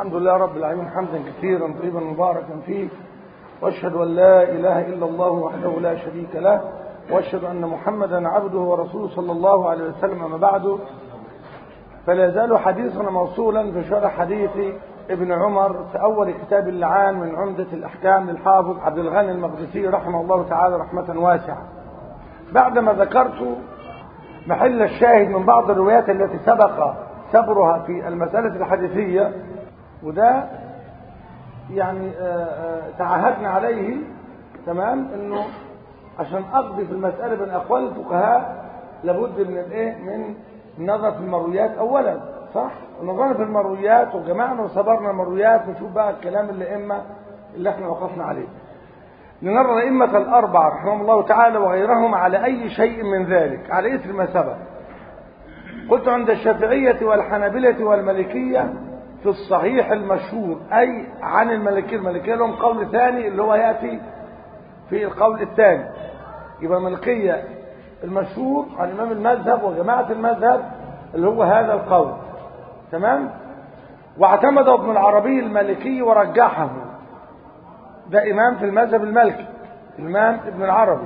الحمد لله رب العالمين حمدا كثيرا طيبا مباركا فيه واشهد ان لا اله الا الله وحده لا شريك له واشهد ان محمدا عبده ورسوله صلى الله عليه وسلم اما بعد فلا يزال حديثنا موصولا في شرح حديث ابن عمر في اول كتاب اللعان من عمده الاحكام للحافظ عبد الغني المقدسي رحمه الله تعالى رحمه واسعه بعدما ذكرت محل الشاهد من بعض الروايات التي سبق سبرها في المسألة الحديثية وده يعني آآ آآ تعهدنا عليه تمام انه عشان اقضي في المسألة بين اقوال الفقهاء لابد من الايه من النظر في المرويات اولا صح نظرنا في المرويات وجمعنا وصبرنا المرويات نشوف بقى الكلام اللي اما اللي احنا وقفنا عليه لنرى الأئمة الأربعة رحمهم الله تعالى وغيرهم على أي شيء من ذلك على إثر ما سبق قلت عند الشافعية والحنابلة والملكية في الصحيح المشهور أي عن الملكية الملكية لهم قول ثاني اللي هو يأتي في القول الثاني يبقى الملكية المشهور عن إمام المذهب وجماعة المذهب اللي هو هذا القول تمام واعتمد ابن العربي المالكي ورجحه ده إمام في المذهب المالكي الإمام ابن العربي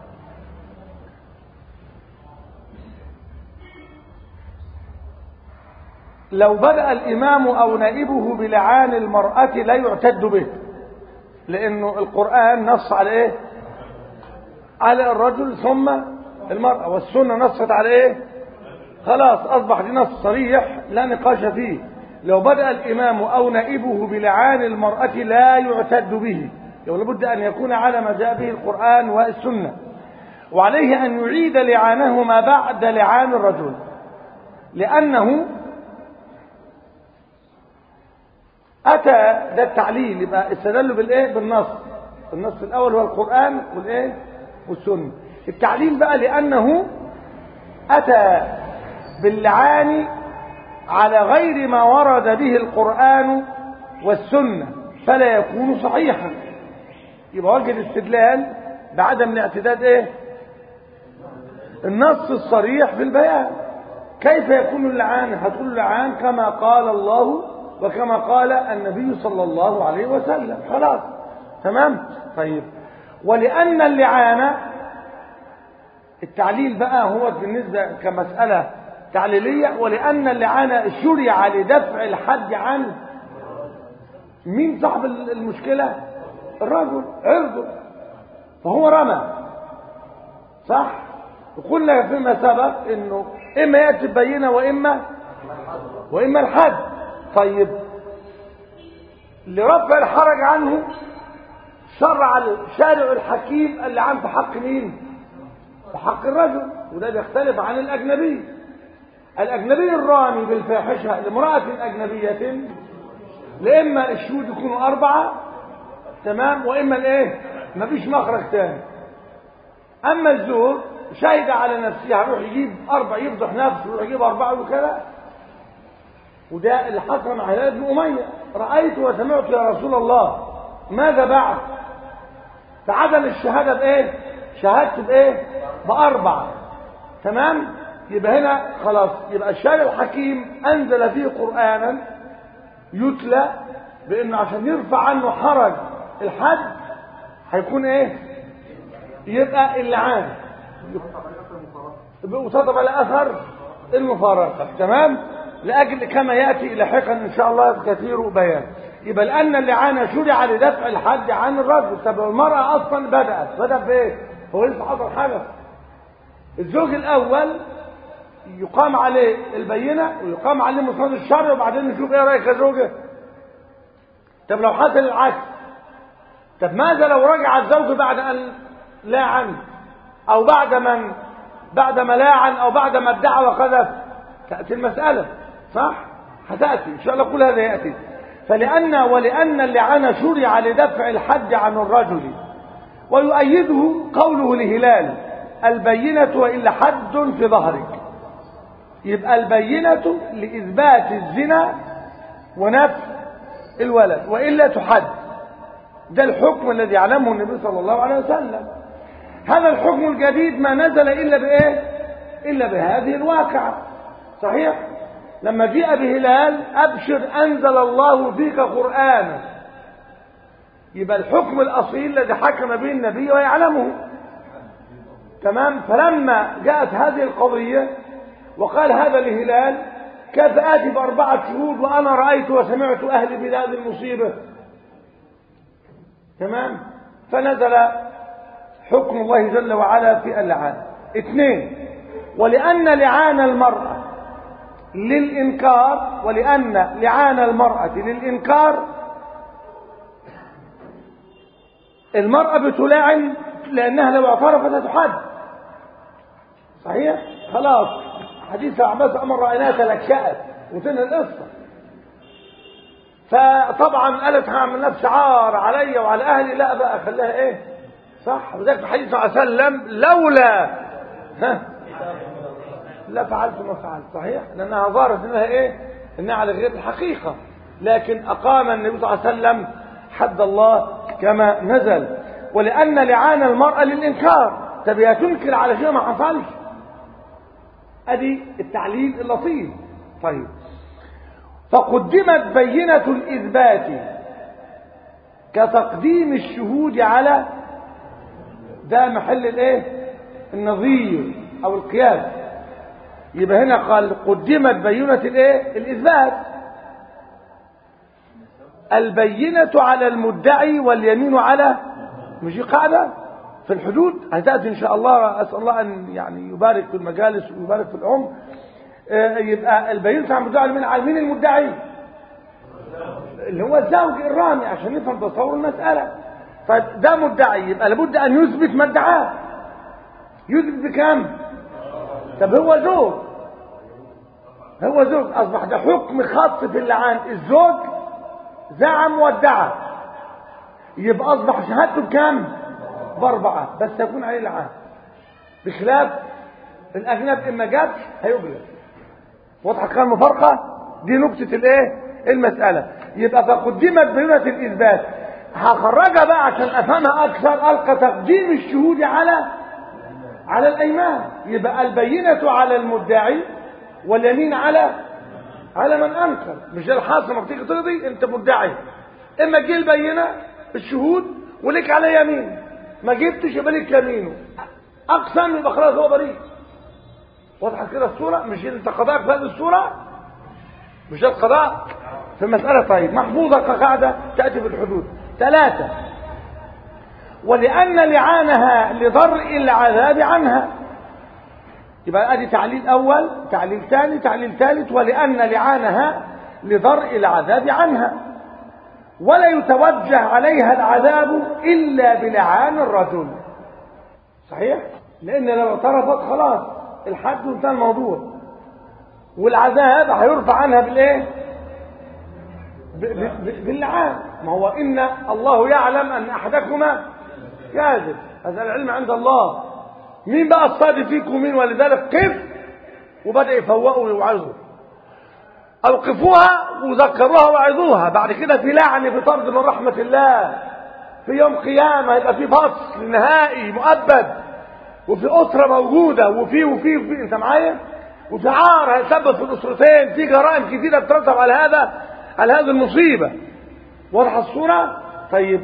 لو بدأ الإمام أو نائبه بلعان المرأة لا يعتد به لأنه القرآن نص على إيه على الرجل ثم المرأة والسنة نصت على إيه خلاص أصبح دي نص صريح لا نقاش فيه لو بدأ الإمام أو نائبه بلعان المرأة لا يعتد به لابد أن يكون على ما جاء به القرآن والسنة وعليه أن يعيد لعانهما بعد لعان الرجل لأنه أتى ده التعليل يبقى استدلوا بالإيه بالنص النص الأول هو القرآن والإيه والسنة التعليل بقى لأنه أتى باللعان على غير ما ورد به القرآن والسنة فلا يكون صحيحا يبقى وجه الاستدلال بعدم الاعتداد ايه النص الصريح في البيان كيف يكون اللعان هتقول اللعان كما قال الله وكما قال النبي صلى الله عليه وسلم خلاص تمام طيب ولأن اللعان التعليل بقى هو بالنسبة كمسألة تعليلية ولأن اللعانة شرع لدفع الحد عن مين صاحب المشكلة الرجل عرضه فهو رمى صح وقلنا فيما سبق انه اما يأتي بينة واما واما الحد طيب لرفع الحرج عنه شرع الشارع الحكيم اللي عن في حق مين في حق الرجل وده بيختلف عن الاجنبي الأجنبي الرامي بالفاحشة لامرأة أجنبية لإما الشهود يكونوا أربعة تمام وإما الإيه مفيش مخرج تاني أما الزوج شهد على نفسه هيروح يجيب أربع يفضح نفسه ويروح يجيب أربعة وكذا وده اللي حصل مع هلال بن أمية رأيت وسمعت يا رسول الله ماذا بعد فعدم الشهادة بإيه شهادته بإيه بأربعة تمام يبقى هنا خلاص يبقى الشارع الحكيم أنزل فيه قرآنا يتلى بأنه عشان يرفع عنه حرج الحد هيكون ايه يبقى اللعان وتطب على أثر المفارقة تمام لأجل كما يأتي لاحقا إن شاء الله كثير بيان يبقى لأن اللعانة شرع لدفع الحد عن الرجل طب المرأة أصلا بدأت بدأت بإيه هو لسه حصل حاجة الزوج الأول يقام عليه البينة ويقام عليه مصنف الشر وبعدين نشوف ايه رأيك يا زوجة طب لو حصل العكس طب ماذا لو رجع الزوج بعد أن لاعن أو بعد من بعد ما لاعن أو بعد ما ادعى وقذف تأتي المسألة صح هتأتي إن شاء الله كل هذا يأتي فلأن ولأن اللعان شرع لدفع الحد عن الرجل ويؤيده قوله لهلال البينة وإلا حد في ظهرك يبقى البينة لإثبات الزنا ونفي الولد وإلا تحد ده الحكم الذي يعلمه النبي صلى الله عليه وسلم هذا الحكم الجديد ما نزل إلا بإيه إلا بهذه الواقعة صحيح لما جاء بهلال أبشر أنزل الله فيك قرآنا يبقى الحكم الأصيل الذي حكم به النبي ويعلمه تمام فلما جاءت هذه القضية وقال هذا الهلال كيف آتي بأربعة شهود وأنا رأيت وسمعت أهلي بهذه المصيبة تمام فنزل حكم الله جل وعلا في اللعان اثنين ولأن لعان المرأة للإنكار ولأن لعان المرأة للإنكار المرأة بتلاعن لأنها لو اعترفت هتحد صحيح خلاص حديث عباس أمر رأيناها تلكأت وتنهي القصة فطبعا قالت هعمل نفسي عار عليا وعلى أهلي لا بقى خليها إيه صح وذلك في حديث صلى الله عليه وسلم لولا ها لا فعلت ما فعلت صحيح لأنها ظهرت إنها إيه إنها على غير الحقيقة لكن أقام النبي صلى الله عليه وسلم حد الله كما نزل ولأن لعان المرأة للإنكار طب هي تنكر على شيء ما حصلش ادي التعليل اللطيف طيب فقدمت بينة الإثبات كتقديم الشهود على ده محل الايه النظير او القياس يبقى هنا قال قدمت بينة الايه الاثبات البينة على المدعي واليمين على مش قاعدة في الحدود هتأتي إن شاء الله أسأل الله أن يعني يبارك في المجالس ويبارك في العمر آه يبقى البينة على المدعي واليمين على مين المدعي اللي هو الزوج الرامي عشان نفهم تصور المسألة طيب ده مدعي يبقى لابد أن يثبت ما ادعاه يثبت بكام طب هو زوج هو زوج أصبح ده حكم خاص في اللعان الزوج زعم وادعى يبقى أصبح شهادته بكام بأربعة بس يكون عليه لعان بخلاف الأجنب إما جابش هيجلد واضحة كان مفارقة دي نقطة الايه المسألة يبقى فقدمت بينة الإثبات هخرجها بقى عشان أفهمها أكثر ألقى تقديم الشهود على على الأيمان يبقى البينة على المدعي واليمين على على من أنكر مش ده الحاصل لما بتيجي تقضي أنت مدعي إما تجي البينة الشهود ولك على يمين ما جبتش يبقى لك يمينه أقسم يبقى خلاص هو بريء واضحة كده الصورة مش انت قضاء في هذه الصورة مش ده القضاء في مسألة طيب محفوظة كقاعدة تأتي في الحدود ثلاثة ولأن لعانها لضرء العذاب عنها يبقى ادي تعليل اول تعليل ثاني تعليل ثالث ولان لعانها لضرء العذاب عنها ولا يتوجه عليها العذاب الا بلعان الرجل صحيح لان لو اعترفت خلاص الحد وانتهى الموضوع والعذاب هيرفع عنها بالايه باللعان ما هو ان الله يعلم ان احدكما كاذب هذا العلم عند الله مين بقى الصادق فيكم مين ولذلك قف وبدأ يفوقوا ويوعظوا أوقفوها وذكروها وعظوها بعد كده في لعن في طرد من رحمة الله في يوم قيامة يبقى في فصل نهائي مؤبد وفي أسرة موجودة وفي وفي وفي أنت معايا وفي عار هيسبب في الأسرتين في جرائم كثيرة بترتب على هذا على هذه المصيبة واضحة الصورة طيب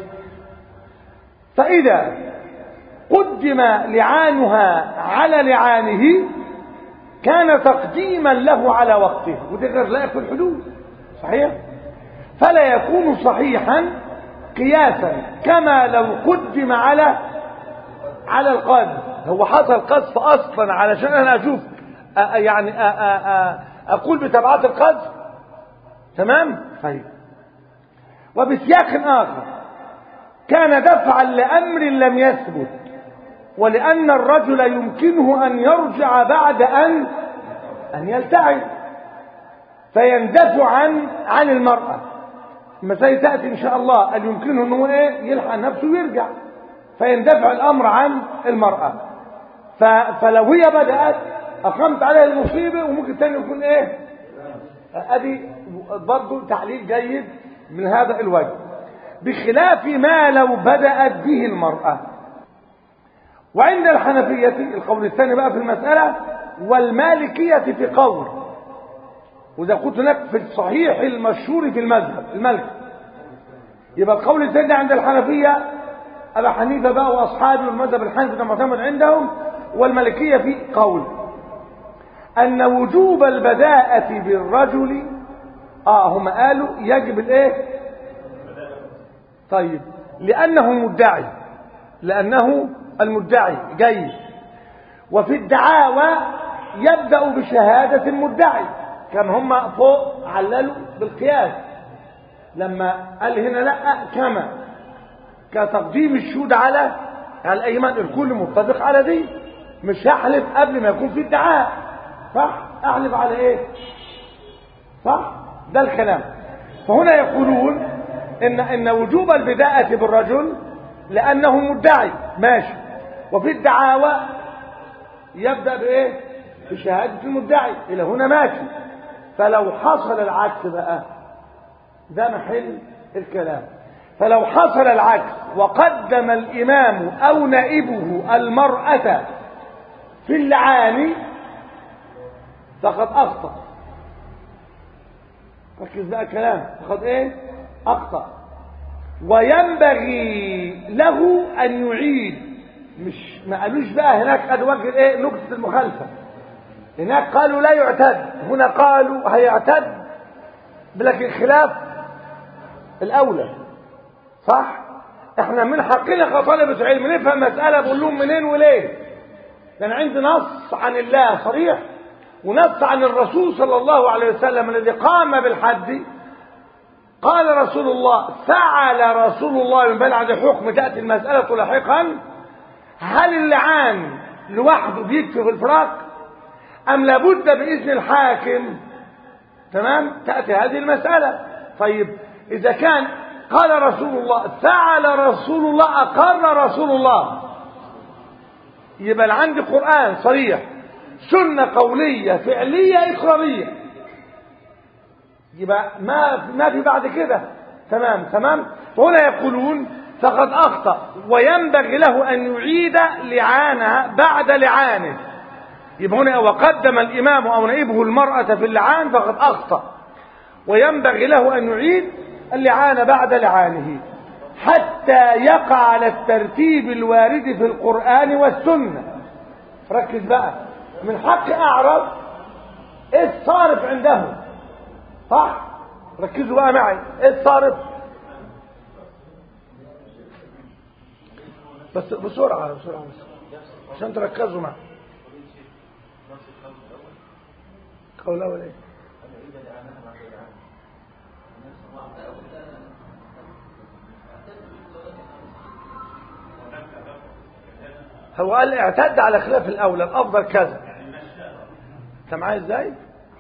فإذا قدم لعانها على لعانه كان تقديما له على وقته وده غير لائق في الحدود صحيح فلا يكون صحيحا قياسا كما لو قدم على على القذف هو حصل قذف اصلا علشان انا اشوف أ يعني أ أ اقول بتبعات القذف تمام طيب وبسياق اخر كان دفعا لامر لم يثبت ولأن الرجل يمكنه أن يرجع بعد أن أن يلتعب فيندفع عن عن المرأة المسائل تأتي إن شاء الله أن يمكنه أنه إيه يلحق نفسه ويرجع فيندفع الأمر عن المرأة فلو هي بدأت أقمت عليها المصيبة وممكن تاني يكون إيه أدي برضه تعليل جيد من هذا الوجه بخلاف ما لو بدأت به المرأة وعند الحنفية القول الثاني بقى في المسألة والمالكية في قول وده قلت لك في الصحيح المشهور في المذهب الملك يبقى القول الثاني عند الحنفية أبا حنيفة بقى وأصحابه المذهب الحنفي ده معتمد عندهم والملكية في قول أن وجوب البداءة بالرجل آه هم قالوا يجب الإيه طيب لأنه مدعي لأنه المدعي جيد وفي الدعاوى يبدأ بشهادة المدعي كما هم فوق عللوا بالقياس لما قال هنا لا كما كتقديم الشهود على على الايمان الكل متفق على دي مش هحلف قبل ما يكون في ادعاء صح احلف على ايه صح ده الكلام فهنا يقولون ان ان وجوب البداءة بالرجل لانه مدعي ماشي وفي الدعاوى يبدأ بايه بشهادة المدعي الى هنا ماشي فلو حصل العكس بقى ده محل الكلام فلو حصل العكس وقدم الإمام أو نائبه المرأة في اللعان فقد أخطأ ركز بقى كلام فقد إيه أخطأ وينبغي له أن يعيد مش ما قالوش بقى هناك قد وجه إيه نقطة المخالفة هناك قالوا لا يعتد هنا قالوا هيعتد لكن خلاف الأولى صح احنا من حقنا كطلبة علم نفهم مسألة بقول لهم منين وليه لأن عندي نص عن الله صريح ونص عن الرسول صلى الله عليه وسلم الذي قام بالحد قال رسول الله فعل رسول الله من بعد حكم تأتي المسألة لاحقا هل اللعان لوحده بيكفي في الفراق أم لابد بإذن الحاكم تمام تأتي هذه المسألة طيب إذا كان قال رسول الله فعل رسول الله أقر رسول الله يبقى عندي قرآن صريح سنة قولية فعلية إقرارية يبقى ما ما في بعد كده تمام تمام فهنا يقولون فقد أخطأ وينبغي له أن يعيد لعانها بعد لعانه يبقى هنا وقدم الإمام أو نائبه المرأة في اللعان فقد أخطأ وينبغي له أن يعيد اللعان بعد لعانه حتى يقع على الترتيب الوارد في القرآن والسنة ركز بقى من حق أعرف إيه الصارف عندهم صح ركزوا بقى معي إيه الصارف بس بسرعة بسرعة بس عشان تركزوا معي قول أول إيه هو قال اعتد على خلاف الاولى الافضل كذا انت معايا ازاي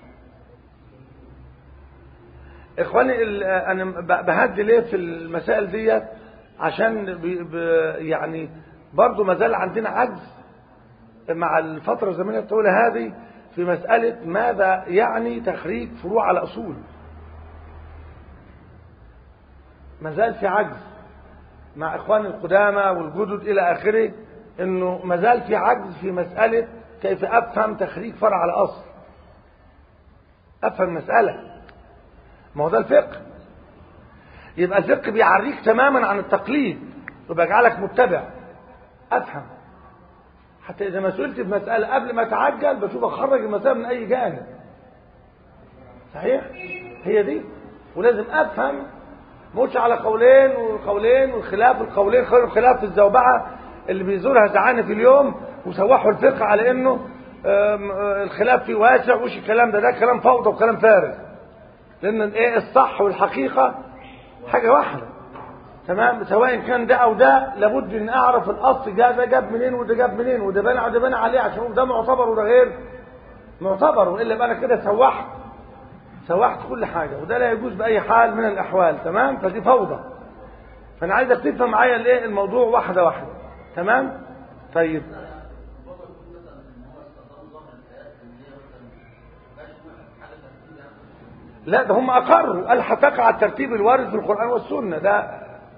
اخواني انا بهدي ليه في المسائل ديت عشان بي بي يعني برضو ما زال عندنا عجز مع الفترة الزمنية الطويلة هذه في مسألة ماذا يعني تخريج فروع على أصول ما زال في عجز مع إخواني القدامى والجدد إلى آخره انه ما زال في عجز في مسألة كيف افهم تخريج فرع على اصل افهم مسألة ما هو ده الفقه يبقى الفقه بيعريك تماما عن التقليد وبيجعلك متبع افهم حتى اذا ما سئلت في مسألة قبل ما اتعجل بشوف اخرج المسألة من اي جانب صحيح هي دي ولازم افهم مش على قولين وقولين والخلاف القولين خير الخلاف في الزوبعه اللي بيزورها زعانة في اليوم وسوحوا الفقه على انه الخلاف فيه واسع وش الكلام ده ده كلام فوضى وكلام فارغ لان ايه الصح والحقيقة حاجة واحدة تمام سواء كان ده او ده لابد ان اعرف الاصل ده ده جاب منين وده جاب منين وده بنى وده بنى عليه عشان ده معتبر وده غير معتبر والا يبقى انا كده سوحت سوحت كل حاجة وده لا يجوز بأي حال من الأحوال تمام فدي فوضى فأنا عايزك تفهم معايا الايه الموضوع واحدة واحدة تمام طيب لا ده هم أقروا قال هتقع الترتيب الوارد في القرآن والسنة ده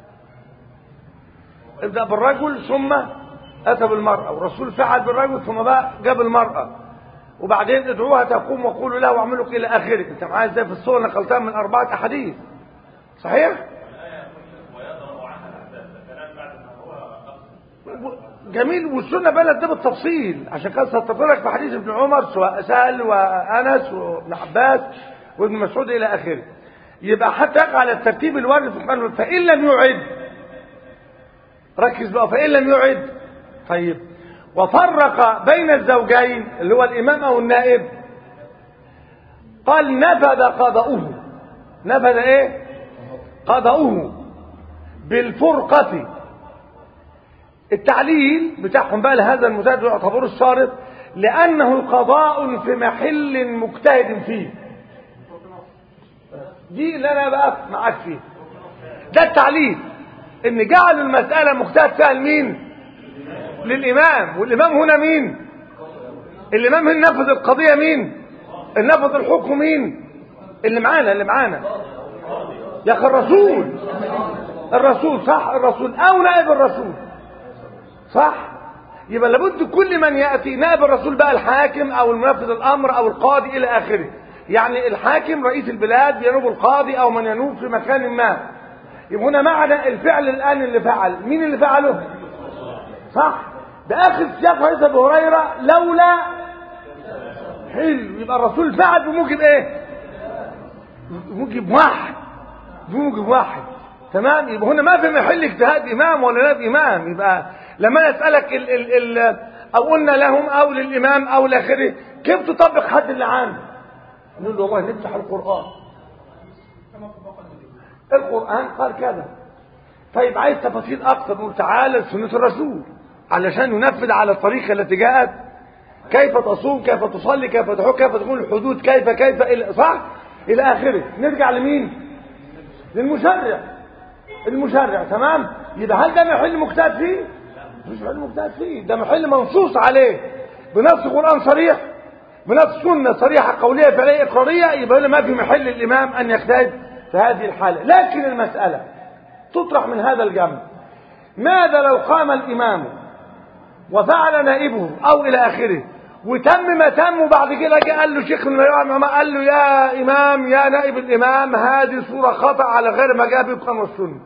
ابدأ بالرجل ثم أتى بالمرأة والرسول فعل بالرجل ثم بقى جاب المرأة وبعدين ادعوها تقوم وقولوا له واعملوا الى اخره انت معايا ازاي في الصور نقلتها من اربعه احاديث صحيح جميل والسنه بلد ده بالتفصيل عشان كده ستطرق في حديث ابن عمر سواء سهل وانس وابن عباس وابن مسعود الى اخره يبقى حتى يقع على الترتيب الوارد في القرآن فان لم يعد ركز بقى فان لم يعد طيب وفرق بين الزوجين اللي هو الامام او النائب قال نفذ قضاؤه نفذ ايه قضاؤه بالفرقه التعليل بتاعهم بقى لهذا المجتهد يعتبره الشارط لأنه قضاء في محل مجتهد فيه دي اللي أنا بقى معاك فيه ده التعليل إن جعلوا المسألة مجتهد فيها لمين للإمام والإمام هنا مين الإمام هنا نفذ القضية مين اللي نفذ الحكم مين اللي معانا اللي معانا يا أخي الرسول الرسول صح الرسول أو نائب الرسول صح يبقى لابد كل من ياتي نائب الرسول بقى الحاكم او المنفذ الامر او القاضي الى اخره يعني الحاكم رئيس البلاد ينوب القاضي او من ينوب في مكان ما يبقى هنا معنى الفعل الان اللي فعل مين اللي فعله صح ده اخر سياق حديث ابو هريره لولا حلو يبقى الرسول فعل بموجب ايه بموجب واحد بموجب واحد تمام يبقى هنا ما في محل اجتهاد امام ولا نائب امام يبقى لما اسالك ال ال ال او قلنا لهم او للامام او لاخره كيف تطبق حد اللي عنده نقول له والله نفتح القران القران قال كذا طيب عايز تفاصيل اكثر نقول تعالى سنه الرسول علشان ينفذ على الطريقه التي جاءت كيف تصوم كيف تصلي كيف تحج كيف تكون الحدود كيف كيف إلى صح الى اخره نرجع لمين للمشرع المشرع تمام يبقى هل ده محل مجتهد فيه مش محل مجتهد فيه ده محل منصوص عليه بنص قرآن صريح بنص سنة صريحة قولية فعلية إقرارية يبقى هنا ما في محل الإمام أن يجتهد في هذه الحالة لكن المسألة تطرح من هذا الجنب ماذا لو قام الإمام وفعل نائبه أو إلى آخره وتم ما تم وبعد كده جه قال له شيخ الإمام قال له يا إمام يا نائب الإمام هذه صورة خطأ على غير ما جاء بالقرآن والسنة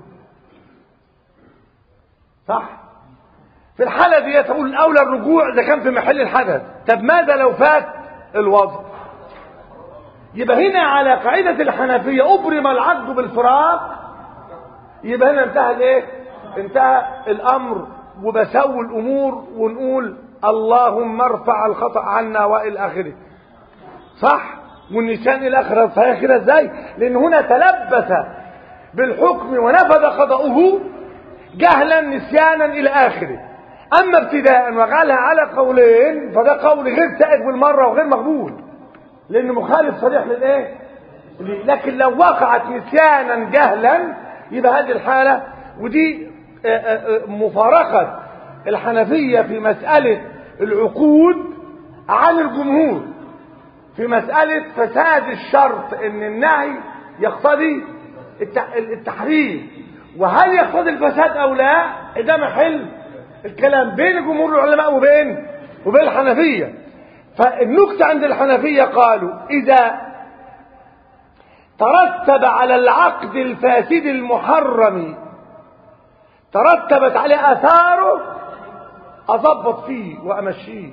صح في الحالة دي تقول الأولى الرجوع إذا كان في محل الحدث طب ماذا لو فات الوضع يبقى هنا على قاعدة الحنفية أبرم العقد بالفراق يبقى هنا انتهى الايه انتهى الأمر وبسوي الأمور ونقول اللهم ارفع الخطأ عنا وإلى آخره صح والنسيان إلى آخره صحيح كده ازاي لأن هنا تلبس بالحكم ونفذ خطأه جهلا نسيانا إلى آخره أما ابتداء وقالها على قولين فده قول غير سائد بالمرة وغير مقبول لأنه مخالف صريح للإيه؟ لكن لو وقعت نسيانا جهلا يبقى هذه الحالة ودي مفارقة الحنفية في مسألة العقود عن الجمهور في مسألة فساد الشرط ان النهي يقتضي التحريم وهل يقتضي الفساد او لا ده محل الكلام بين جمهور العلماء وبين وبين الحنفية فالنكتة عند الحنفية قالوا إذا ترتب على العقد الفاسد المحرم ترتبت عليه اثاره اضبط فيه وامشيه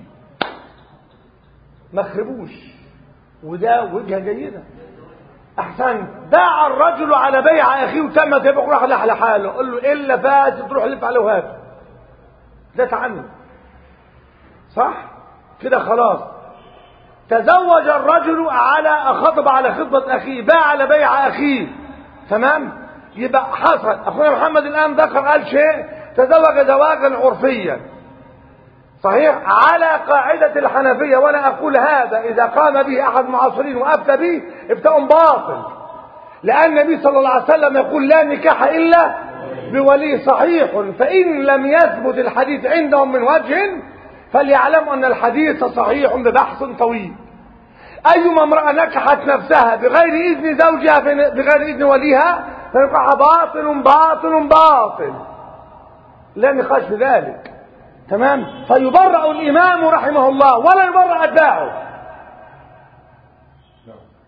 ما اخربوش وده وجهه جيده احسن باع الرجل على بيع اخيه وتم تبقى راح على حاله قال له الا فاسد تروح لف عليه وهات ده تعنت صح كده خلاص تزوج الرجل على خطب على خطبه اخيه باع على بيع اخيه تمام يبقى حصل اخونا محمد الان ذكر قال شيء تزوج زواجا عرفيا صحيح على قاعدة الحنفية وانا اقول هذا اذا قام به احد معاصرين وافتى به ابتاء باطل لان النبي صلى الله عليه وسلم يقول لا نكاح الا بولي صحيح فان لم يثبت الحديث عندهم من وجه فليعلموا ان الحديث صحيح ببحث طويل ايما امرأة نكحت نفسها بغير اذن زوجها بغير اذن وليها فنقع باطل باطل باطل لا نقاش في ذلك تمام فيبرأ الإمام رحمه الله ولا يبرأ أتباعه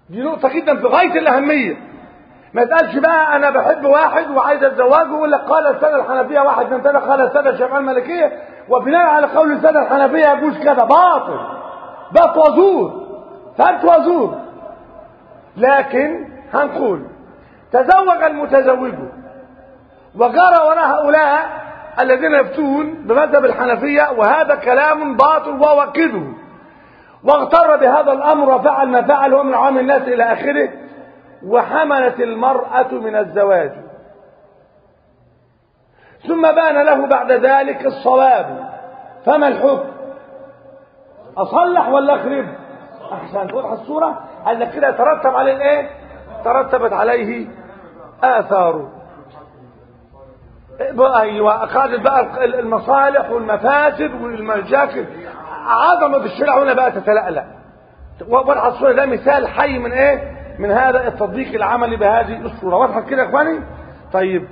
دي نقطة جدا في غاية الأهمية ما تقالش بقى أنا بحب واحد وعايز أتزوجه ويقول لك قال السنة الحنفية واحد من ثلاثة قال السنة الشافعية المالكية وبناء على قول السنة الحنفية يجوز كذا باطل بات وزور فات وزور لكن هنقول تزوج المتزوج وجرى وراء هؤلاء الذين يفتون بمذهب الحنفية وهذا كلام باطل ووكده واغتر بهذا الأمر وفعل ما فعل هو من عوام الناس إلى آخره وحملت المرأة من الزواج ثم بان له بعد ذلك الصواب فما الحكم أصلح ولا أخرب أحسن واضحة الصورة قال لك كده ترتب عليه الإيه ترتبت عليه آثاره ايوه قاعدة بقى المصالح والمفاسد والمشاكل عظمة الشرع هنا بقى تتلألأ واضحة الصورة ده مثال حي من ايه من هذا التطبيق العملي بهذه الصورة واضحة كده يا اخواني طيب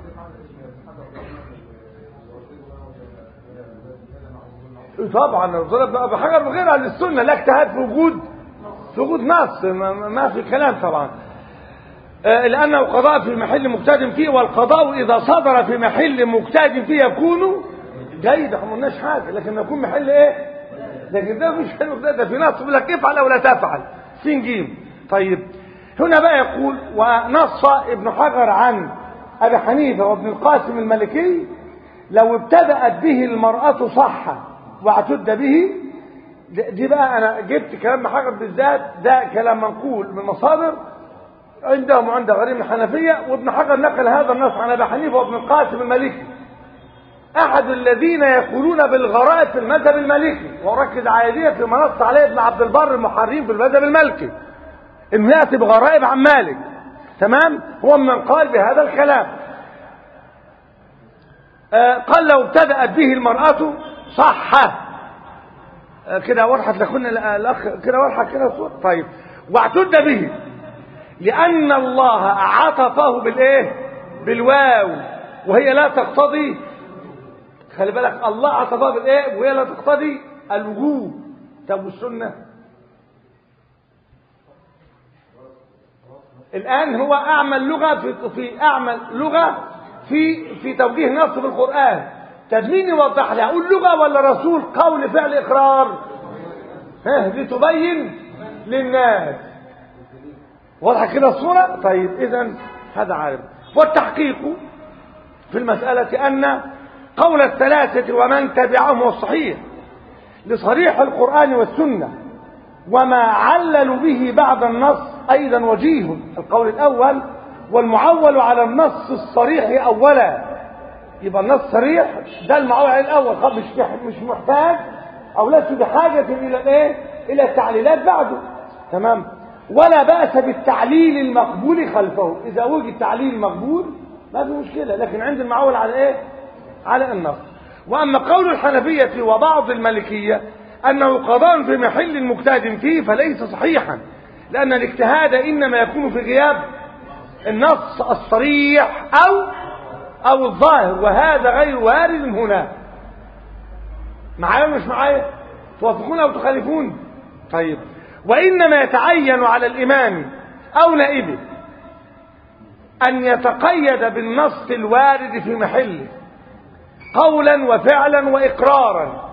طبعا الضرب بقى بحاجة غيرها للسنة لا اجتهاد في وجود في وجود نص ما في كلام طبعا لأنه قضاء في محل مجتهد فيه والقضاء إذا صدر في محل مجتهد فيه يكون جيد احنا ما قلناش حاجة لكن يكون محل إيه؟ لكن ده مش محل مجتهد ده في نص يقول لك افعل أو لا تفعل سين جيم طيب هنا بقى يقول ونص ابن حجر عن أبي حنيفة وابن القاسم المالكي لو ابتدأت به المرأة صح واعتد به دي بقى أنا جبت كلام ابن حجر بالذات ده كلام منقول من مصادر عندهم وعند غريب الحنفية وابن حجر نقل هذا النص عن أبي حنيفة وابن القاسم المالكي أحد الذين يقولون بالغرائب في المذهب المالكي وركز على دي في منص عليه ابن عبد البر المحرين في المذهب المالكي انه يأتي بغرائب عن مالك تمام هو من قال بهذا الكلام آه قال لو ابتدأت به المرأة صح آه كده وضحت لأخونا الأخ كده وضحت كده صوت طيب واعتد به لأن الله عطفه بالإيه بالواو وهي لا تقتضي خلي بالك الله عطفها بالإيه وهي لا تقتضي الوجوب طب والسنة الآن هو أعمل لغة في, في أعمل لغة في في توجيه نص في القرآن طب مين يوضح لي أقول لغة ولا رسول قول فعل إقرار ها لتبين للناس واضحة كده الصورة طيب إذا هذا عارف والتحقيق في المسألة أن قول الثلاثة ومن تبعهم هو الصحيح لصريح القرآن والسنة وما عللوا به بعد النص أيضا وجيه القول الأول والمعول على النص الصريح أولا يبقى النص صريح ده المعول على الأول خب مش مش محتاج أو لست بحاجة إلى إيه إلى التعليلات بعده تمام ولا بأس بالتعليل المقبول خلفه إذا وجد تعليل مقبول ما في مشكلة لكن عند المعول على إيه على النص وأما قول الحنفية وبعض المالكية أنه قضاء في محل مجتهد فيه فليس صحيحا لأن الاجتهاد إنما يكون في غياب النص الصريح أو أو الظاهر وهذا غير وارد هنا معايا مش معايا توافقون أو تخالفون طيب وإنما يتعين على الإمام أو نائبه أن يتقيد بالنص الوارد في محله قولا وفعلا وإقرارا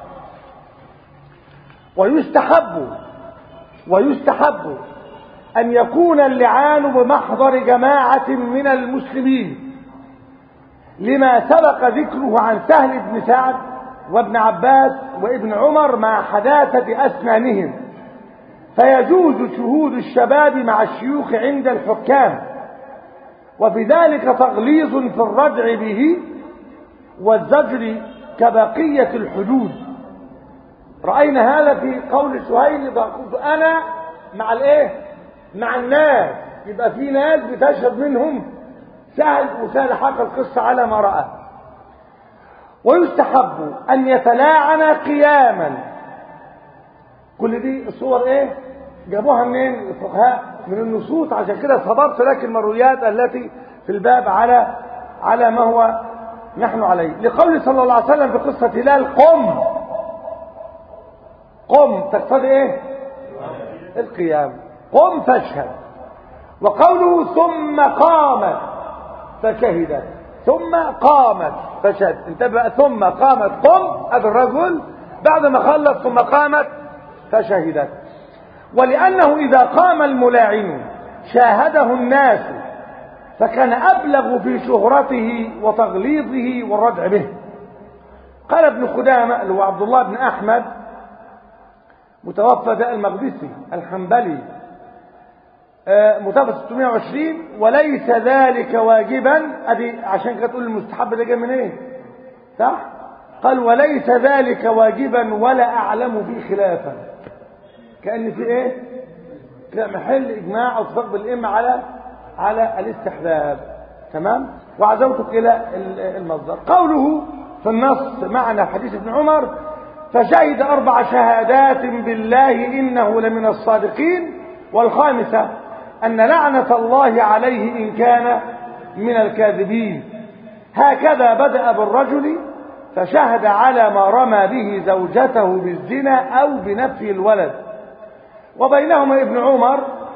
ويستحب ويستحب أن يكون اللعان بمحضر جماعة من المسلمين لما سبق ذكره عن سهل بن سعد وابن عباس وابن عمر مع حداثة أسنانهم فيجوز شهود الشباب مع الشيوخ عند الحكام وفي ذلك تغليظ في الردع به والزجر كبقية الحدود رأينا هذا في قول سهيل قلت أنا مع الإيه مع الناس يبقى في ناس بتشهد منهم سهل وسهل حق القصة على ما رأى ويستحب أن يتلاعن قياما كل دي صور ايه جابوها منين الفقهاء من النصوص عشان كده صبرت لك المرويات التي في الباب على على ما هو نحن عليه لقول صلى الله عليه وسلم في قصة هلال قم قم تقتضي ايه القيام قم فاشهد وقوله ثم قامت فشهدت ثم قامت فشهد انتبه ثم قامت قم ابي الرجل بعد ما خلص ثم قامت فشهدت ولأنه إذا قام الملاعن شاهده الناس فكان أبلغ في شهرته وتغليظه والردع به قال ابن قدامة اللي هو عبد الله بن أحمد متوفى ده المقدسي الحنبلي متوفى 620 وليس ذلك واجبا ادي عشان كده تقول المستحب ده جاي من ايه صح قال وليس ذلك واجبا ولا اعلم فيه خلافا كان في ايه لا محل اجماع او اتفاق بالائمه على على الاستحباب تمام وعزوتك الى المصدر قوله في النص معنى حديث ابن عمر فشهد اربع شهادات بالله انه لمن الصادقين والخامسه ان لعنه الله عليه ان كان من الكاذبين هكذا بدا بالرجل فشهد على ما رمى به زوجته بالزنا او بنفي الولد وبينهما ابن عمر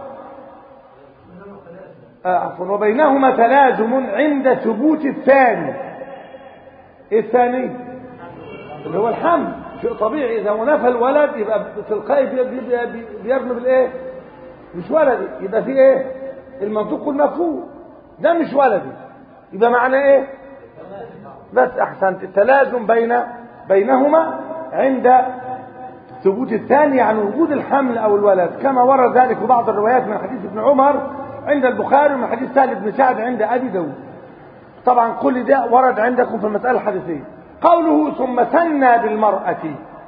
عفوا وبينهما تلازم عند ثبوت الثاني الثاني اللي هو الحمل شيء طبيعي اذا نفى الولد يبقى تلقائي بيرمي بالايه مش ولدي يبقى في ايه المنطوق المفهوم ده مش ولدي يبقى معنى ايه بس احسنت التلازم بين بينهما عند ثبوت الثاني عن وجود الحمل او الولد كما ورد ذلك في بعض الروايات من حديث ابن عمر عند البخاري ومن حديث سهل بن سعد عند ابي داود طبعا كل ده ورد عندكم في المساله الحديثيه قوله ثم ثنى بالمراه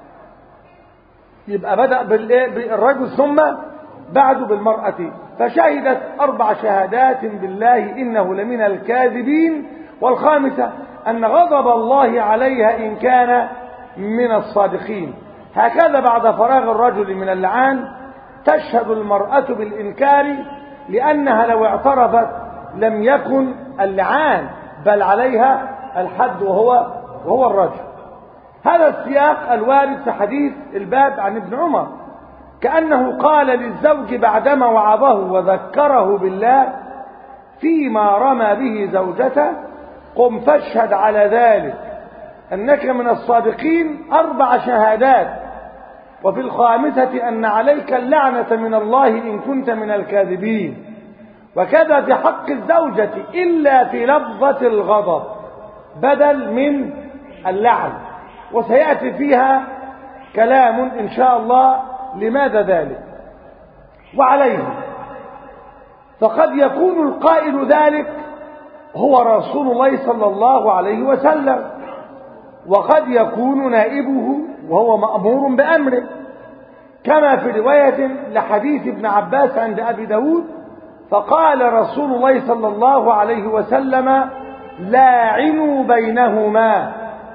يبقى بدا بالرجل ثم بعد بالمراه فشهدت اربع شهادات بالله انه لمن الكاذبين والخامسه ان غضب الله عليها ان كان من الصادقين هكذا بعد فراغ الرجل من اللعان تشهد المرأة بالإنكار لأنها لو اعترفت لم يكن اللعان بل عليها الحد وهو وهو الرجل هذا السياق الوارد في حديث الباب عن ابن عمر كأنه قال للزوج بعدما وعظه وذكره بالله فيما رمى به زوجته قم فاشهد على ذلك أنك من الصادقين أربع شهادات وفي الخامسة أن عليك اللعنة من الله إن كنت من الكاذبين وكذا في حق الزوجة إلا في لفظة الغضب بدل من اللعن وسيأتي فيها كلام إن شاء الله لماذا ذلك وعليه فقد يكون القائل ذلك هو رسول الله صلى الله عليه وسلم وقد يكون نائبه وهو مأمور بأمره كما في رواية لحديث ابن عباس عند أبي داود فقال رسول الله صلى الله عليه وسلم لاعنوا بينهما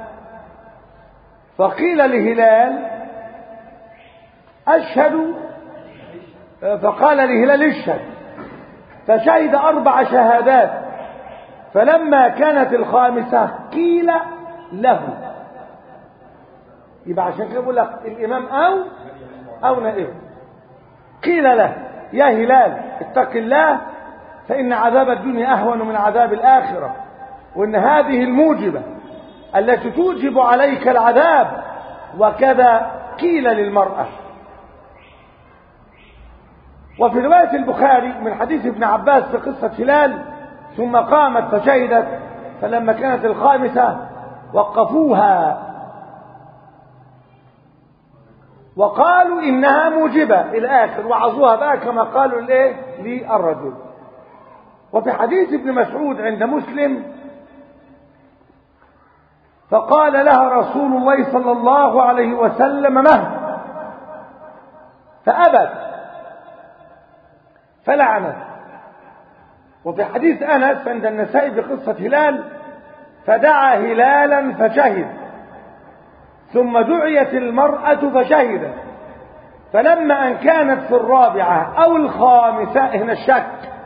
فقيل لهلال أشهد فقال لهلال اشهد فشهد أربع شهادات فلما كانت الخامسة قيل له يبقى عشان كده بقول لك الإمام أو أو نائبه قيل له يا هلال اتق الله فإن عذاب الدنيا أهون من عذاب الآخرة وإن هذه الموجبة التي توجب عليك العذاب وكذا قيل للمرأة وفي رواية البخاري من حديث ابن عباس في قصة هلال ثم قامت فشهدت فلما كانت الخامسة وقفوها وقالوا إنها موجبة إلى آخر وعظوها بقى كما قالوا لإيه للرجل وفي حديث ابن مسعود عند مسلم فقال لها رسول الله صلى الله عليه وسلم مه فأبت فلعنت وفي حديث أنس عند النسائي بقصة هلال فدعا هلالا فشهد ثم دعيت المرأة فشهدت فلما أن كانت في الرابعة أو الخامسة هنا الشك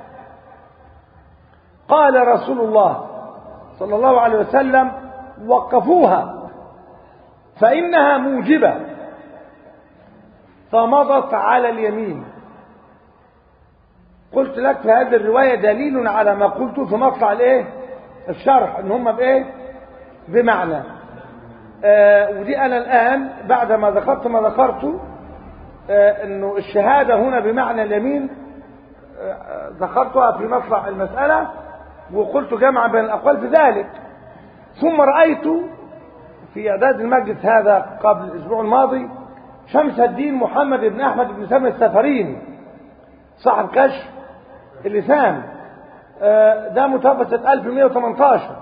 قال رسول الله صلى الله عليه وسلم وقفوها فإنها موجبة فمضت على اليمين قلت لك في هذه الرواية دليل على ما قلته في مطلع الايه الشرح ان هم بايه بمعنى آه ودي انا الان بعد ما ذكرت ما ذكرته آه انه الشهادة هنا بمعنى اليمين آه ذكرتها في مطلع المسألة وقلت جمع بين الاقوال في ذلك ثم رأيت في اعداد المجلس هذا قبل الاسبوع الماضي شمس الدين محمد بن احمد بن سامي السفرين صاحب كشف اللسان ده متوفى سنة 1118